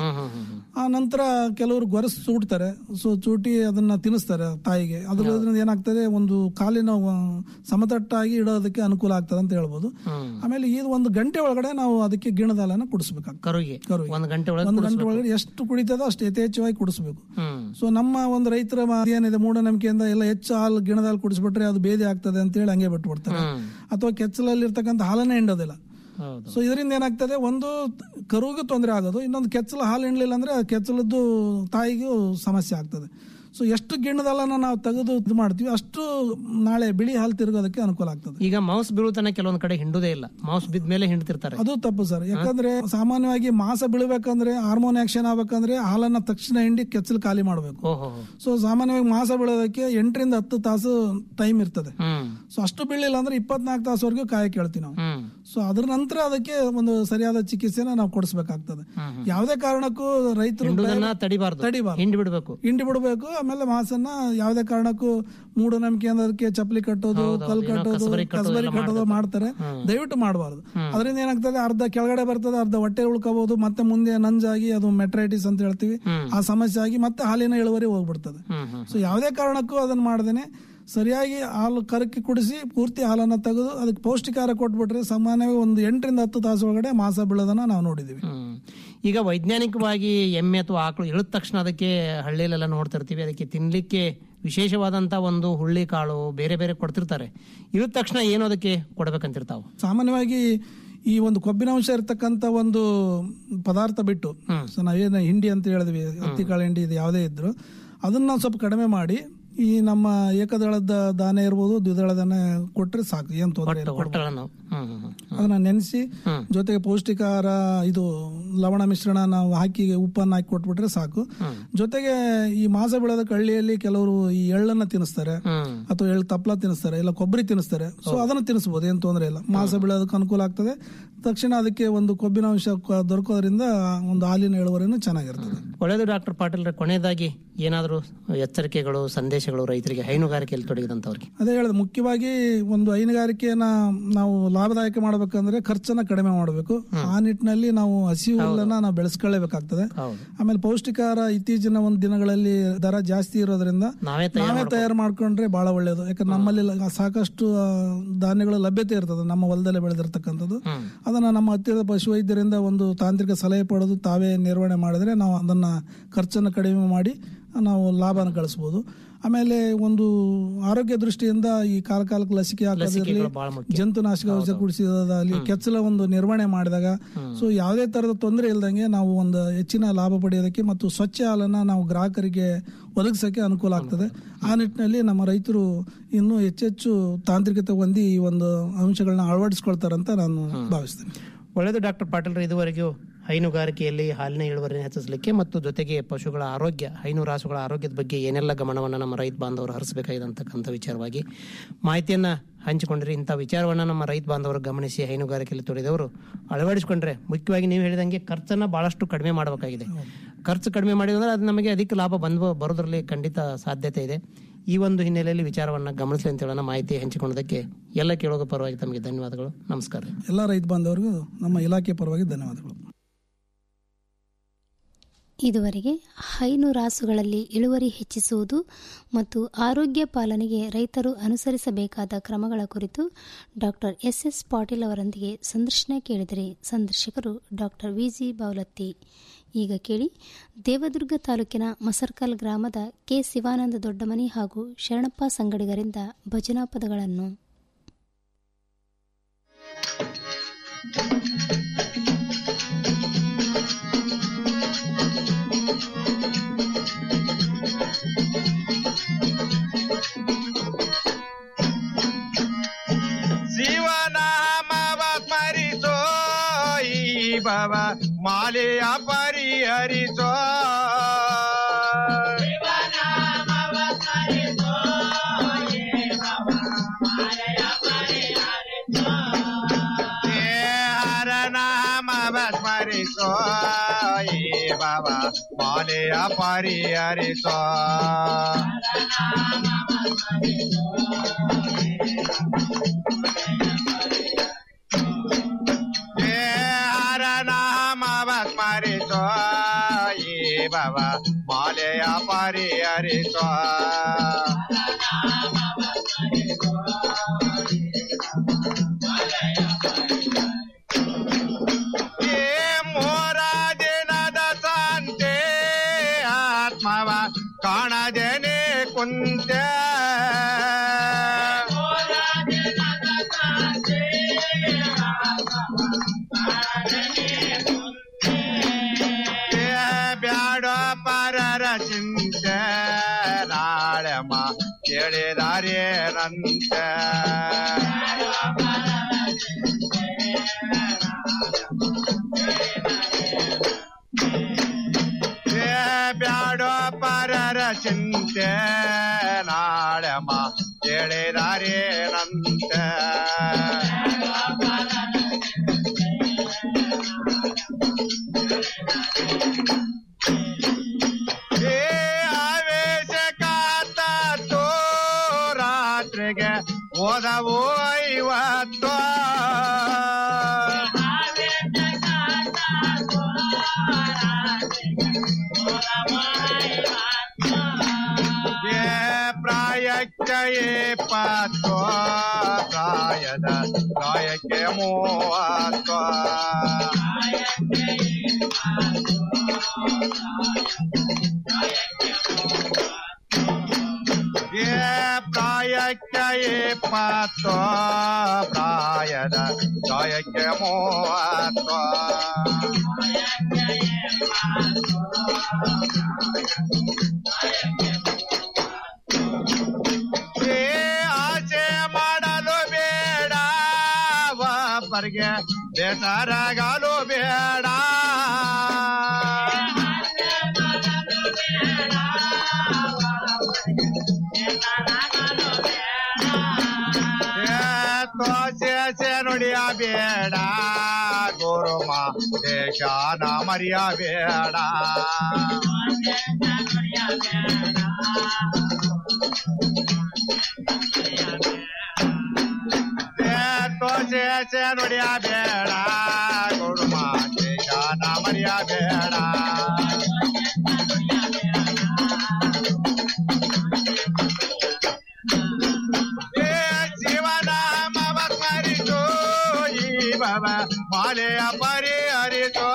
S12: ಆ ನಂತರ ಕೆಲವರು ಗೊರಸು ಚೂಡ್ತಾರೆ ಸೊ ಚೂಟಿ ಅದನ್ನ ತಿನ್ನಿಸ್ತಾರೆ ತಾಯಿಗೆ ಅದರಿಂದ ಏನಾಗ್ತದೆ ಒಂದು ಕಾಲಿನ ಆ, ಸಮತಟ್ಟಾಗಿ ಇಡೋದಕ್ಕೆ ಅನುಕೂಲ ಆಗ್ತದೆ ಅಂತ ಹೇಳ್ಬೋದು ಆಮೇಲೆ ಇದು ಒಂದು ಗಂಟೆ ಒಳಗಡೆ ನಾವು ಅದಕ್ಕೆ ಗಿಣದಾಲನ ಕುಡಿಸ್ಬೇಕಾಗ್ತದೆ
S11: ಕರುಗೆ
S12: ಕರುಗೆ
S11: ಒಂದು ಗಂಟೆ ಒಳಗೆ
S12: ಒಂದು ಗಂಟೆ ಒಳಗಡೆ ಎಷ್ಟು ಕುಡಿತದೋ ಅಷ್ಟು ಯಥೇಚ್ಛವಾಗಿ ಕುಡಿಸ್ಬೇಕು
S11: ಹ್ಮ್
S12: ಸೊ ನಮ್ಮ ಒಂದು ರೈತರ ಮ- ಏನಿದೆ ಮೂಢನಂಬಿಕೆಯಿಂದ ಎಲ್ಲ ಹೆಚ್ಚು ಹಾಲು ಗಿಣದಲ್ಲಿ ಕುಡಿಸ್ಬಿಟ್ರೆ ಅದು ಬೇದಿ ಆಗ್ತದೆ ಅಂತ ಹೇಳಿ ಹಂಗೆ ಬಿಟ್ಬಿಡ್ತಾರೆ ಅಥವಾ ಕೆಚ್ಚಲಲ್ಲಿ ಇರ್ತಕ್ಕಂಥ ಹಾಲನ್ನೇ ಹಿಂಡೋದಿಲ್ಲ
S11: ಹೌದು
S12: ಸೊ ಇದರಿಂದ ಏನಾಗ್ತದೆ ಒಂದು ಕರುವಿಗೂ ತೊಂದರೆ ಆಗೋದು ಇನ್ನೊಂದು ಕೆಚ್ಚಲು ಹಾಲು ಹಿಂಡ್ಲಿಲ್ಲ ಅಂದ್ರೆ ಆ ಕೆಚ್ಚಲದ್ದು ತಾಯಿಗೂ ಸಮಸ್ಯೆ ಆಗ್ತದೆ ಸೊ ಎಷ್ಟು ಗಿಣ್ಣದಲ್ಲನ ನಾವು ತೆಗೆದು ಇದು ಮಾಡ್ತೀವಿ ಅಷ್ಟು ನಾಳೆ ಬಿಳಿ ಹಾಲು ತಿರುಗೋದಕ್ಕೆ ಅನುಕೂಲ ಆಗ್ತದೆ
S11: ಈಗ ಮೌಸ್ ಬೀಳುತ್ತಾನೆ ಕೆಲವೊಂದು ಕಡೆ ಹಿಂಡುದೇ ಇಲ್ಲ ಮೌಸ್ ಬಿದ್ದ ಮೇಲೆ ಹಿಂಡ್ತಿರ್ತಾರೆ
S12: ಅದು ತಪ್ಪು ಸರ್ ಯಾಕಂದ್ರೆ ಸಾಮಾನ್ಯವಾಗಿ ಮಾಸ ಬೀಳ್ಬೇಕಂದ್ರೆ ಹಾರ್ಮೋನ್ ಆಕ್ಷನ್ ಆಗ್ಬೇಕಂದ್ರೆ ಹಾಲನ್ನ ತಕ್ಷಣ ಹಿಂಡಿ ಕೆಚ್ಚಲು ಖಾಲಿ ಮಾಡಬೇಕು
S11: ಓಹೋ
S12: ಸೊ ಸಾಮಾನ್ಯವಾಗಿ ಮಾಸ ಬೀಳೋದಕ್ಕೆ ಎಂಟರಿಂದ ಹತ್ತು ತಾಸು ಟೈಮ್ ಇರ್ತದೆ
S11: ಹ್ಮ್
S12: ಸೊ ಅಷ್ಟು ಬೀಳಿಲ್ಲ ಅಂದ್ರೆ ಇಪ್ಪತ್ನಾಲ್ಕು ತಾಸುವರೆಗೂ ಕಾಯಕ್ಕೆ ಹೇಳ್ತೀವಿ ನಾವು
S11: ಹ್ಮ್
S12: ಸೊ ಅದ್ರ ನಂತರ ಅದಕ್ಕೆ ಒಂದು ಸರಿಯಾದ ಚಿಕಿತ್ಸೆನ ನಾವು ಕೊಡಿಸ್ಬೇಕಾಗ್ತದೆ ಯಾವುದೇ ಕಾರಣಕ್ಕೂ ರೈತರು
S11: ಹಿಂಡುದನ್ನ ತಡಿಬಾರ್ದು
S12: ತಡಿಬಾರ್ದು
S11: ಹಿಂಡಿ ಬಿಡ್ಬೇಕು
S12: ಹಿಂಡಿ ಬಿಡಬೇಕು ಆಮೇಲೆ ಮಾಸನ್ನ ಯಾವುದೇ ಕಾರಣಕ್ಕೂ ಮೂಢನಂಬಿಕೆ ಅಂದ್ರೆ ಅದಕ್ಕೆ ಚಪ್ಪಲಿ ಕಟ್ಟೋದು ಕಲ್ ಕಟ್ಟೋದು
S11: ಕಸಬರಿ ಕಟ್ಟೋದು
S12: ಕಸಬರಿ
S11: ಎಲ್ಲ
S12: ಕಟ್ಟೋದು ಮಾಡ್ತಾರೆ ದಯವಿಟ್ಟು ಮಾಡಬಾರ್ದು ಅದರಿಂದ ಏನಾಗ್ತದೆ ಅರ್ಧ ಕೆಳಗಡೆ ಬರ್ತದೆ ಅರ್ಧ ಹೊಟ್ಟೆ ಉಳ್ಕೋಬಹುದು ಮತ್ತೆ ಮುಂದೆ ನಂಜಾಗಿ ಅದು ಮೆಟ್ರೈಟಿಸ್ ಅಂತ ಹೇಳ್ತೀವಿ ಆ ಸಮಸ್ಯೆ ಆಗಿ ಮತ್ತೆ ಹಾಲಿನ ಇಳುವರಿ ಹೋಗ್ಬಿಡ್ತದೆ
S11: ಹ್ಮ್ ಹ್ಮ್
S12: ಸೊ ಯಾವುದೇ ಕಾರಣಕ್ಕೂ ಅದನ್ನ ಮಾಡ್ದೇನೆ ಸರಿಯಾಗಿ ಹಾಲು ಕರಕಿ ಕುಡಿಸಿ ಪೂರ್ತಿ ಹಾಲನ್ನ ತೆಗೆದು ಅದಕ್ಕೆ ಪೌಷ್ಟಿಕಾರ ಕೊಟ್ಬಿಟ್ರೆ ಸಾಮಾನ್ಯವಾಗಿ ಒಂದು ಎಂಟರಿಂದ ಹತ್ತು ತಾಸು ಒಳಗಡೆ ಮಾಸ ಬೀಳೋದನ್ನ ನಾವು ನೋಡಿದೀವಿ
S11: ಹ್ಮ್. ಈಗ ವೈಜ್ಞಾನಿಕವಾಗಿ ಎಮ್ಮೆ ಅಥವಾ ಆಕಳು ಇಳಿದ ತಕ್ಷಣ ಅದಕ್ಕೆ ಹಳ್ಳಿಲೆಲ್ಲ ನೋಡ್ತಿರ್ತೀವಿ ಅದಕ್ಕೆ ತಿನ್ಲಿಕ್ಕೆ ವಿಶೇಷವಾದಂತ ಒಂದು ಹುಳ್ಳಿ ಕಾಳು ಬೇರೆ ಬೇರೆ ಕೊಡ್ತಿರ್ತಾರೆ ಇಳಿದ ತಕ್ಷಣ ಏನು ಅದಕ್ಕೆ ಕೊಡ್ಬೇಕಂತಿರ್ತಾವ
S12: ಸಾಮಾನ್ಯವಾಗಿ ಈ ಒಂದು ಕೊಬ್ಬಿನಾಂಶ ಇರತಕ್ಕಂತ ಒಂದು ಪದಾರ್ಥ ಬಿಟ್ಟು ಸೊ ನಾವೇನು ಹಿಂಡಿ ಅಂತ ಹೇಳಿದ್ವಿ ಹತ್ತಿಕಾಳು ಹಿಂಡಿ ಇದು ಯಾವುದೇ ಇದ್ರು ಅದನ್ನ ಸ್ವಲ್ಪ ಕಡಿಮೆ ಮಾಡಿ ಈ ನಮ್ಮ ಏಕದಳದ ದಾನೆ ಇರ್ಬೋದು ದ್ವಿದಳ ದಾನೆ ಕೊಟ್ರೆ ಸಾಕು ಏನ್ ತೊಂದರೆ ಇಲ್ಲ ಕೊಡ್ಬೋದು.
S11: ಹೊಟ್ಟೆಗಳನ್ನು ಹ್ಮ್ ಹ್ಮ್ ಹ್ಮ್.
S12: ಅದನ್ನ ನೆನೆಸಿ ಜೊತೆಗೆ ಪೌಷ್ಟಿಕಾರ ಇದು ಲವಣ ಮಿಶ್ರಣ ನಾವು ಹಾಕಿ ಉಪ್ಪನ್ನ ಹಾಕಿ ಕೊಟ್ಬಿಟ್ರೆ ಸಾಕು ಜೊತೆಗೆ ಈ ಮಾಸ ಬೀಳೋದಕ್ಕೆ ಹಳ್ಳಿಯಲ್ಲಿ ಕೆಲವರು ಈ ಎಳ್ಳನ್ನ ತಿನ್ನಿಸ್ತಾರೆ
S11: ಹ್ಮ್
S12: ಅಥವಾ ಎಳ್ಳು ತಪ್ಪಲ ತಿನ್ನಿಸ್ತಾರೆ ಇಲ್ಲ ಕೊಬ್ಬರಿ ತಿನ್ನಿಸ್ತಾರೆ ಸೊ ಅದನ್ನ ತಿನ್ನಿಸ್ಬೋದು ಏನ್ ತೊಂದರೆ ಇಲ್ಲ ಮಾಸ ಬೀಳೋದಕ್ಕೆ ಅನುಕೂಲ ಆಗ್ತದೆ ತಕ್ಷಣ ಅದಕ್ಕೆ ಒಂದು ಕೊಬ್ಬಿನಾಂಶ ಕ- ದೊರಕೋದ್ರಿಂದ ಒಂದು ಹಾಲಿನ ಇಳುವರಿನೂ ಚೆನ್ನಾಗಿರ್ತದೆ
S11: ಒಳ್ಳೆಯದು ಡಾಕ್ಟರ್ ಪಾಟೀಲ್ ಕೊನೆಯದಾಗಿ ಏನಾದರೂ ಎಚ್ಚರಿಕೆಗಳು ಸಂದೇಶಗಳು ರೈತರಿಗೆ ಹೈನುಗಾರಿಕೆಯಲ್ಲಿ ತೊಡಗಿದಂತವ್ರಿಗೆ
S12: ಅದೇ ಹೇಳಿದೆ ಮುಖ್ಯವಾಗಿ ಒಂದು ಹೈನುಗಾರಿಕೆಯನ್ನ ನಾವು ಲಾಭದಾಯಕ ಮಾಡಬೇಕಂದ್ರೆ ಖರ್ಚನ್ನ ಕಡಿಮೆ ಮಾಡಬೇಕು ಆ ನಿಟ್ಟಿನಲ್ಲಿ ನಾವು ಹಸಿ ಹುಲ್ಲನ್ನ ನಾವು ಬೆಳೆಸ್ಕೊಳ್ಳೇಬೇಕಾಗ್ತದೆ
S11: ಹೌದು
S12: ಆಮೇಲೆ ಪೌಷ್ಟಿಕಾರ ಇತ್ತೀಚಿನ ಒಂದು ದಿನಗಳಲ್ಲಿ ದರ ಜಾಸ್ತಿ ಇರೋದ್ರಿಂದ
S11: ನಾವೇ
S12: ನಾವೇ ತಯಾರು ಮಾಡ್ಕೊಂಡ್ರೆ ಬಹಳ ಒಳ್ಳೇದು ಯಾಕಂದ್ರೆ ನಮ್ಮಲ್ಲಿ ಲ- ಸಾಕಷ್ಟು ಆ, ಧಾನ್ಯಗಳ ಲಭ್ಯತೆ ಇರ್ತದೆ ನಮ್ಮ ಹೊಲದಲ್ಲೇ ಬೆಳೆದಿರ್ತಕ್ಕಂಥದ್ದು ಅದನ್ನ ನಮ್ಮ ಹತ್ತಿರದ ಪಶುವೈದ್ಯರಿಂದ ಒಂದು ತಾಂತ್ರಿಕ ಸಲಹೆ ಪಡೆದು ತಾವೇ ನಿರ್ವಹಣೆ ಮಾಡಿದ್ರೆ ನಾವು ಅದನ್ನ ಖರ್ಚನ್ನು ಕಡಿಮೆ ಮಾಡಿ ನಾವು ಲಾಭನ ಗಳಿಸಬಹುದು ಆಮೇಲೆ ಒಂದು ಆರೋಗ್ಯ ದೃಷ್ಟಿಯಿಂದ ಈ ಕಾಲ ಕಾಲಕ್ಕೆ ಲಸಿಕೆ ಹಾಕೋದಿರಲಿ
S11: ಲಸಿಕೆಗಳು ಬಹಳ ಮುಖ್ಯ.
S12: ಜಂತುನಾಶಕ ಔಷಧ ಕುಡಿಸಿದಾಗಲಿ ಕೆಚ್ಚಲ ಒಂದು ನಿರ್ವಹಣೆ ಮಾಡಿದಾಗ ಸೊ ಯಾವುದೇ ತರದ ತೊಂದರೆ ಇಲ್ದಂಗೆ ನಾವು ಒಂದು ಹೆಚ್ಚಿನ ಲಾಭ ಪಡೆಯೋದಕ್ಕೆ ಮತ್ತು ಸ್ವಚ್ಛ ಹಾಲನ್ನ ನಾವು ಗ್ರಾಹಕರಿಗೆ ಒದಗಿಸಕ್ಕೆ ಅನುಕೂಲ ಆಗ್ತದೆ ಆ ನಿಟ್ಟಿನಲ್ಲಿ ನಮ್ಮ ರೈತರು ಇನ್ನೂ ಹೆಚ್ಚೆಚ್ಚು ತಾಂತ್ರಿಕತೆ ಹೊಂದಿ ಈ ಒಂದು ಅಂಶಗಳನ್ನ ಅಳವಡಿಸ್ಕೊಳ್ತಾರಂತ ನಾನು ಭಾವಿಸ್ತೇನೆ
S11: ಒಳ್ಳೆಯದು ಡಾಕ್ಟರ್ ಪಾಟೀಲ್ ಇದುವರೆಗೂ ಹೈನುಗಾರಿಕೆಯಲ್ಲಿ ಹಾಲಿನ ಇಳುವರಿಯನ್ನು ಹೆಚ್ಚಿಸಲಿಕ್ಕೆ ಮತ್ತು ಜೊತೆಗೆ ಪಶುಗಳ ಆರೋಗ್ಯ ಹೈನು ರಾಸುಗಳ ಆರೋಗ್ಯದ ಬಗ್ಗೆ ಏನೆಲ್ಲ ಗಮನವನ್ನು ನಮ್ಮ ರೈತ ಬಾಂಧವರು ಹರಿಸಬೇಕಾಗಿದೆ ಅಂತಕ್ಕಂಥ ವಿಚಾರವಾಗಿ ಮಾಹಿತಿಯನ್ನ ಹಂಚಿಕೊಂಡ್ರೆ ಇಂಥ ವಿಚಾರವನ್ನು ನಮ್ಮ ರೈತ ಬಾಂಧವರು ಗಮನಿಸಿ ಹೈನುಗಾರಿಕೆಯಲ್ಲಿ ತೊಡೆದವರು ಅಳವಡಿಸಿಕೊಂಡ್ರೆ ಮುಖ್ಯವಾಗಿ ನೀವು ಹೇಳಿದಂಗೆ ಖರ್ಚನ್ನ ಬಹಳಷ್ಟು ಕಡಿಮೆ ಮಾಡಬೇಕಾಗಿದೆ ಖರ್ಚು ಕಡಿಮೆ ಮಾಡಿದ್ರೆ ಅದು ನಮಗೆ ಅಧಿಕ ಲಾಭ ಬಂದು ಬರೋದ್ರಲ್ಲಿ ಖಂಡಿತ ಸಾಧ್ಯತೆ ಇದೆ ಈ ಒಂದು ಹಿನ್ನೆಲೆಯಲ್ಲಿ ವಿಚಾರವನ್ನು ಗಮನಿಸಲಿ ಅಂತ ಹೇಳೋಣ ಮಾಹಿತಿ ಹಂಚಿಕೊಂಡದಕ್ಕೆ ಎಲ್ಲ ಕೇಳೋಗ ಪರವಾಗಿ ತಮಗೆ ಧನ್ಯವಾದಗಳು ನಮಸ್ಕಾರ
S12: ಎಲ್ಲ ರೈತ ಬಾಂಧವರಿಗೂ ನಮ್ಮ ಇಲಾಖೆ ಪರವಾಗಿ ಧನ್ಯವಾದಗಳು
S3: ಇದುವರೆಗೆ ಹೈನು ರಾಸುಗಳಲ್ಲಿ ಇಳುವರಿ ಹೆಚ್ಚಿಸುವುದು ಮತ್ತು ಆರೋಗ್ಯ ಪಾಲನೆಗೆ ರೈತರು ಅನುಸರಿಸಬೇಕಾದ ಕ್ರಮಗಳ ಕುರಿತು ಡಾಕ್ಟರ್ ಎಸ್ ಎಸ್ ಪಾಟೀಲ್ ಅವರೊಂದಿಗೆ ಸಂದರ್ಶನ ಕೇಳಿದರೆ ಸಂದರ್ಶಕರು ಡಾಕ್ಟರ್ ವಿಜಿ ಬಾವಲತ್ತಿ ಈಗ ಕೇಳಿ ದೇವದುರ್ಗ ತಾಲೂಕಿನ ಮಸರ್ಕಲ್ ಗ್ರಾಮದ ಕೆ ಶಿವಾನಂದ ದೊಡ್ಡಮನಿ ಹಾಗೂ ಶರಣಪ್ಪ ಸಂಗಡಿಗರಿಂದ ಭಜನಾ ಪದಗಳನ್ನು
S13: ಭವ ಮಾಲೆಯ ಪರಿಹರಿಸೋ ಹರನಾಮವ ಸ್ಮರಿಸೋ ಏ ಭವ ಮಾಲೆಯ ಪರಿಹರಿಸೋ ಏ ಹರನಾಮವ ಸ್ಮರಿಸೋ ಏ ಭವ ಮಾಲೆಯ ಪರಿಹರಿಸೋ ಏ ಮೋರ ದಿನದ ಸಂತೆ ಆತ್ಮವ ಕಾಣದೇನೆ ಕುಂತೆ ಏ ಬ್ಯಾಡ ಪರರ ಚಿಂತೆ ನಾಳೆ ಮಾ ಕೇಳಿದಾರೇನಂತೆ ಏ ಬ್ಯಾಡ ಪರರ ಚಿಂತೆ ನಾಳೆ ಮಾ ಕೇಳಿದಾರೇನಂತೆ ಏ ಆವೇಶ ಕಾತೋ ರಾತ್ರಿಗೆ ಓದವು ಐವತ್ತು ಏ ಪ್ರಾಯಕ್ಕೆ ಇಪ್ಪತ್ತು ಪ್ರಾಯದ ಪ್ರಾಯಕ್ಕೆ ಮೂವತ್ತು ಏ ಪ್ರಾಯಕ್ಕೆ ಇಪ್ಪತ್ತು ಪ್ರಾಯದ ಪ್ರಾಯಕ್ಕೆ ಮೂವತ್ತು ಏ ಆಸೆ ಮಾಡಲು ಬೇಡ ಒಬ್ಬರಿಗೆ ಬೇಸರಗಲು ಬೇಡ ತೋಸೆ ನುಡಿಯ ಬೇಡ ಗುರುಮ ದೇಶಾನ ಮರಿಯ ಬೇಡ ತೋಸೆ ನುಡಿಯ ಬೇಡ ಗುರುಮ ದೇಶಾನ ಮರಿಯ ಬೇಡ ಏ ಶಿವನಾಮವ ಸ್ಮರಿಸೋ ಈ ಭವ ಮಾಲೆಯ ಪರಿಹರಿಸೋ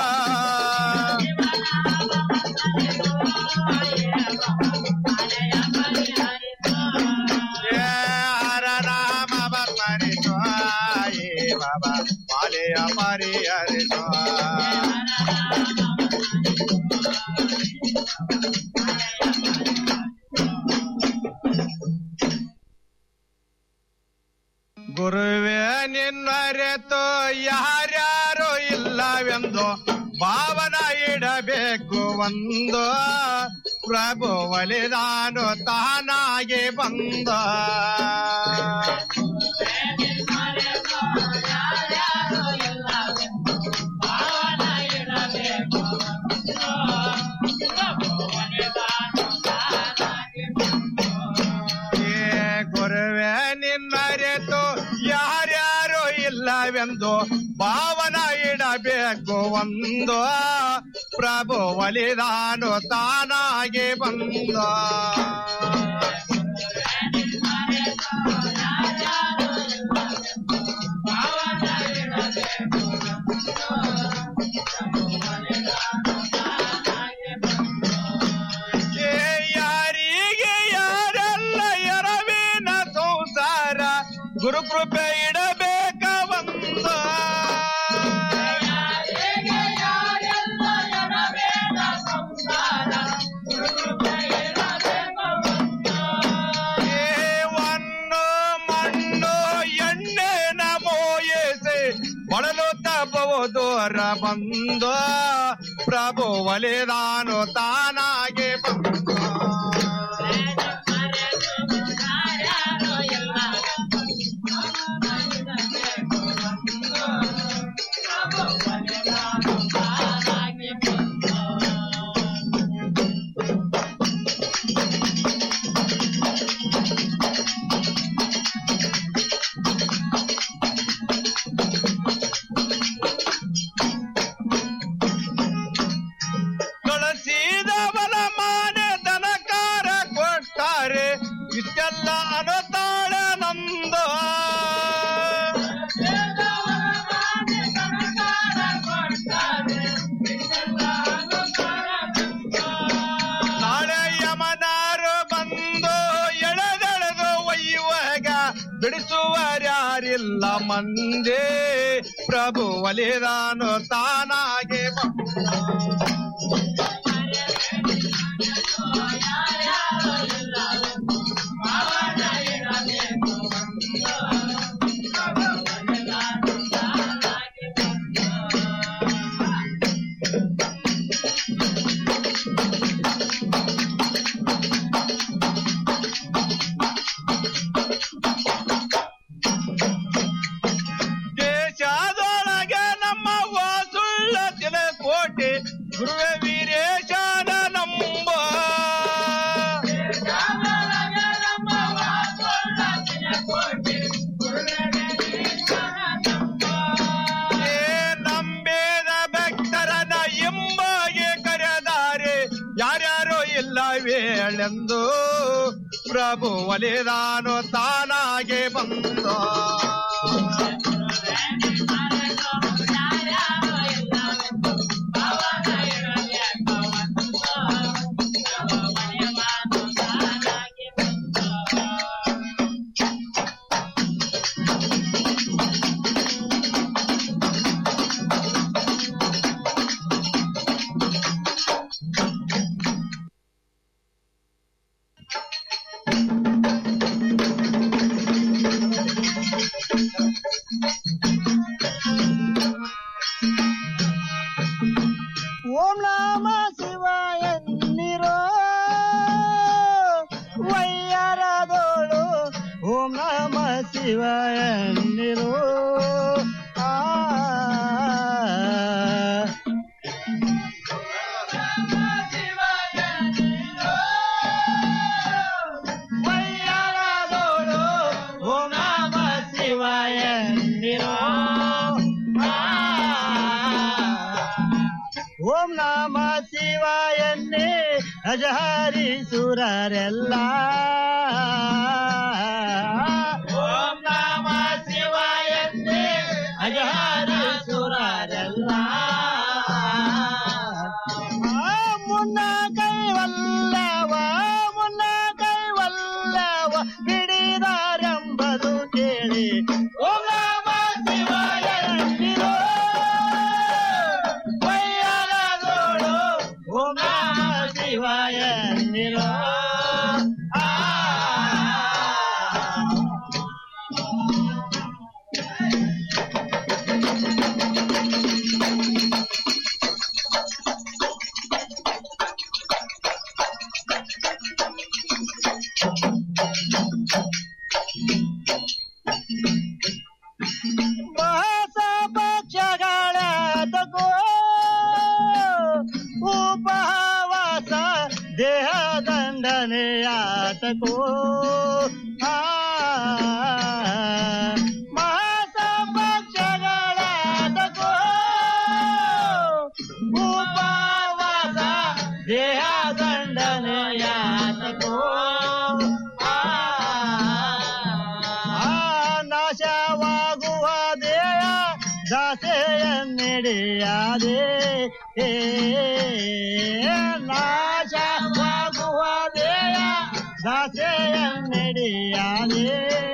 S13: ಏ ಹರನಾಮವ ಸ್ಮರಿಸೋ ಈ ಭವ ಮಾಲೆಯ ಪರಿಹರಿಸೋ ಗುರುವೇ ನಿನ್ನರೆತು ಯಾರ್ಯಾರು ಇಲ್ಲವೆಂದು ಭಾವನ ಇಡಬೇಕು ಒಂದು ಪ್ರಭು ಒಲಿದಾನು ತಾನಾಗಿ ಬಂದ ಏ ಗುರುವೇ ನಿನ್ನರೆತು ಯಾರ್ಯಾರು ಇಲ್ಲವೆಂದು ಭಾವನ ಇಡಬೇಕು ಒಂದು ಪ್ರಭು ಒಲಿದಾನು ತಾನಾಗಿ ಬಂದ ಏ ಯಾರಿಗೆ ಯಾರೆಲ್ಲ ಎರವಿನ ಸಂಸಾರ ಗುರುಕೃಪೆ ಇಡಬೇಕ ಬಂದ ದೂರ ಬಂದು ಪ್ರಭು ಒಲಿದಾನು ತಾನಾಗೆ ಬಂದು ಕಳಿಸಿದವನ ಮಾನೆ ದನಕಾರ ಕೊಟ್ಟಾರೆ ಇಷ್ಟೆಲ್ಲ ಅನುತಾಳ ನಂದು ನಾಳೆ ಯಮನಾರು ಬಂದು ಎಳೆದೆಳೆದು ಒಯ್ಯುವಾಗ ಬಿಡಿಸುವರ್ಯಾರಿಲ್ಲ ಮಂದಿ ಪ್ರಭು ಒಲಿದಾನು ತಾನಾಗೆ ದೇಶದೊಳಗೆ ನಮ್ಮ ವಾಸುಳ್ಳ ಕೋಟೆ ಗುರುವೆ ವೀರೇಶನ ನಂಬ ಏ ನಂಬೇದ ಭಕ್ತರನ ಎಂಬಾಗೆ ಕರೆದಾರೆ ಯಾರ್ಯಾರು ಇಲ್ಲವೇಳೆಂದು ಪ್ರಭು ಒಲಿದಾನು ತಾನಾಗೆ ಬಂದು
S14: ಓಂ ನಮ ಶಿವಾಯ ನೀರೋ ವೈಯರದೋಳು ಓಂ ನಮ ಶಿವಾಯ ನೀರೋ ಆ ವೈಯರದೋಳು ಓಂ ನಮ ಶಿವಾಯ ನೀರೋ ಓಂ ನಮ ಶಿವಾಯನ್ನೇ ಅಜಹರಿಸುರರೆಲ್ಲ ಓಂ ನಮ ಶಿವಾಯನ್ನೇ ಅಜಹರಿಸುರರೆಲ್ಲ ಆ ಮುನ್ನ ಕೈವಲ್ಲವ ಮುನ್ನ ಕೈವಲ್ಲವ ಹಿಡಿದಾರೆಂಬುದು ಕೇಳಿ ಓಂ ನಮ ಶಿವಾಯ ಎಂದಿರೋ ವೈಯರದೋಳು ಓಂ ನಮ ಶಿವಾಯ ಎಂದಿರೋ ಆ ಮಾಸ ಪಕ್ಷಗಳ ತಗೋ ಉಪವಾಸ ದೇಹ ದಂಡನೆಯಾತಕೋ ಆ ಮಾಸ ಪಕ್ಷಗಳ ತಗೋ ಉಪವಾಸ ದೇಹ ದಂಡನೆಯಾತಕೋ ಆ ನಾಶವಾಗುವ ದೇಹ ದಾಸೆಯನ್ನಿಡಿಯಾದೆ ನಾಶವಾಗುವ ದೇಹ ದಾಸೆಯನ್ನಿಡಿಯಾದೆ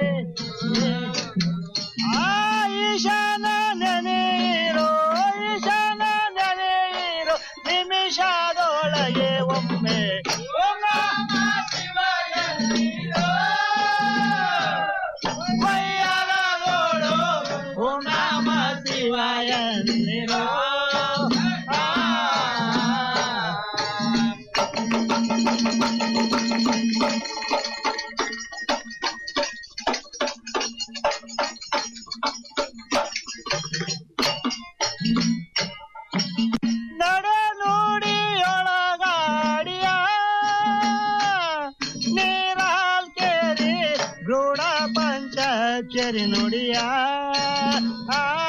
S14: ಆ ಈಶಾನ ನೆನೆಯಿರೋ ಈಶಾನ ನೆನೆಯಿರೋ ನಿಮಿಷದೊಳಗೆ ಒಮ್ಮೆ ಓಂ ನಮಃ ಶಿವಾಯ ನೀರೋ. ವೈಯರದೋಳು ಓಂ ನಮ ಶಿವಾಯ ಎನ್ನಿರೋ ನಡೆ ನುಡಿಯೊಳಗಾಡಿಯ ನೀರಾಲ್ ಕೇರಿ ಗೃಢ ಪಂಚಚರಿ ನುಡಿಯ ಆ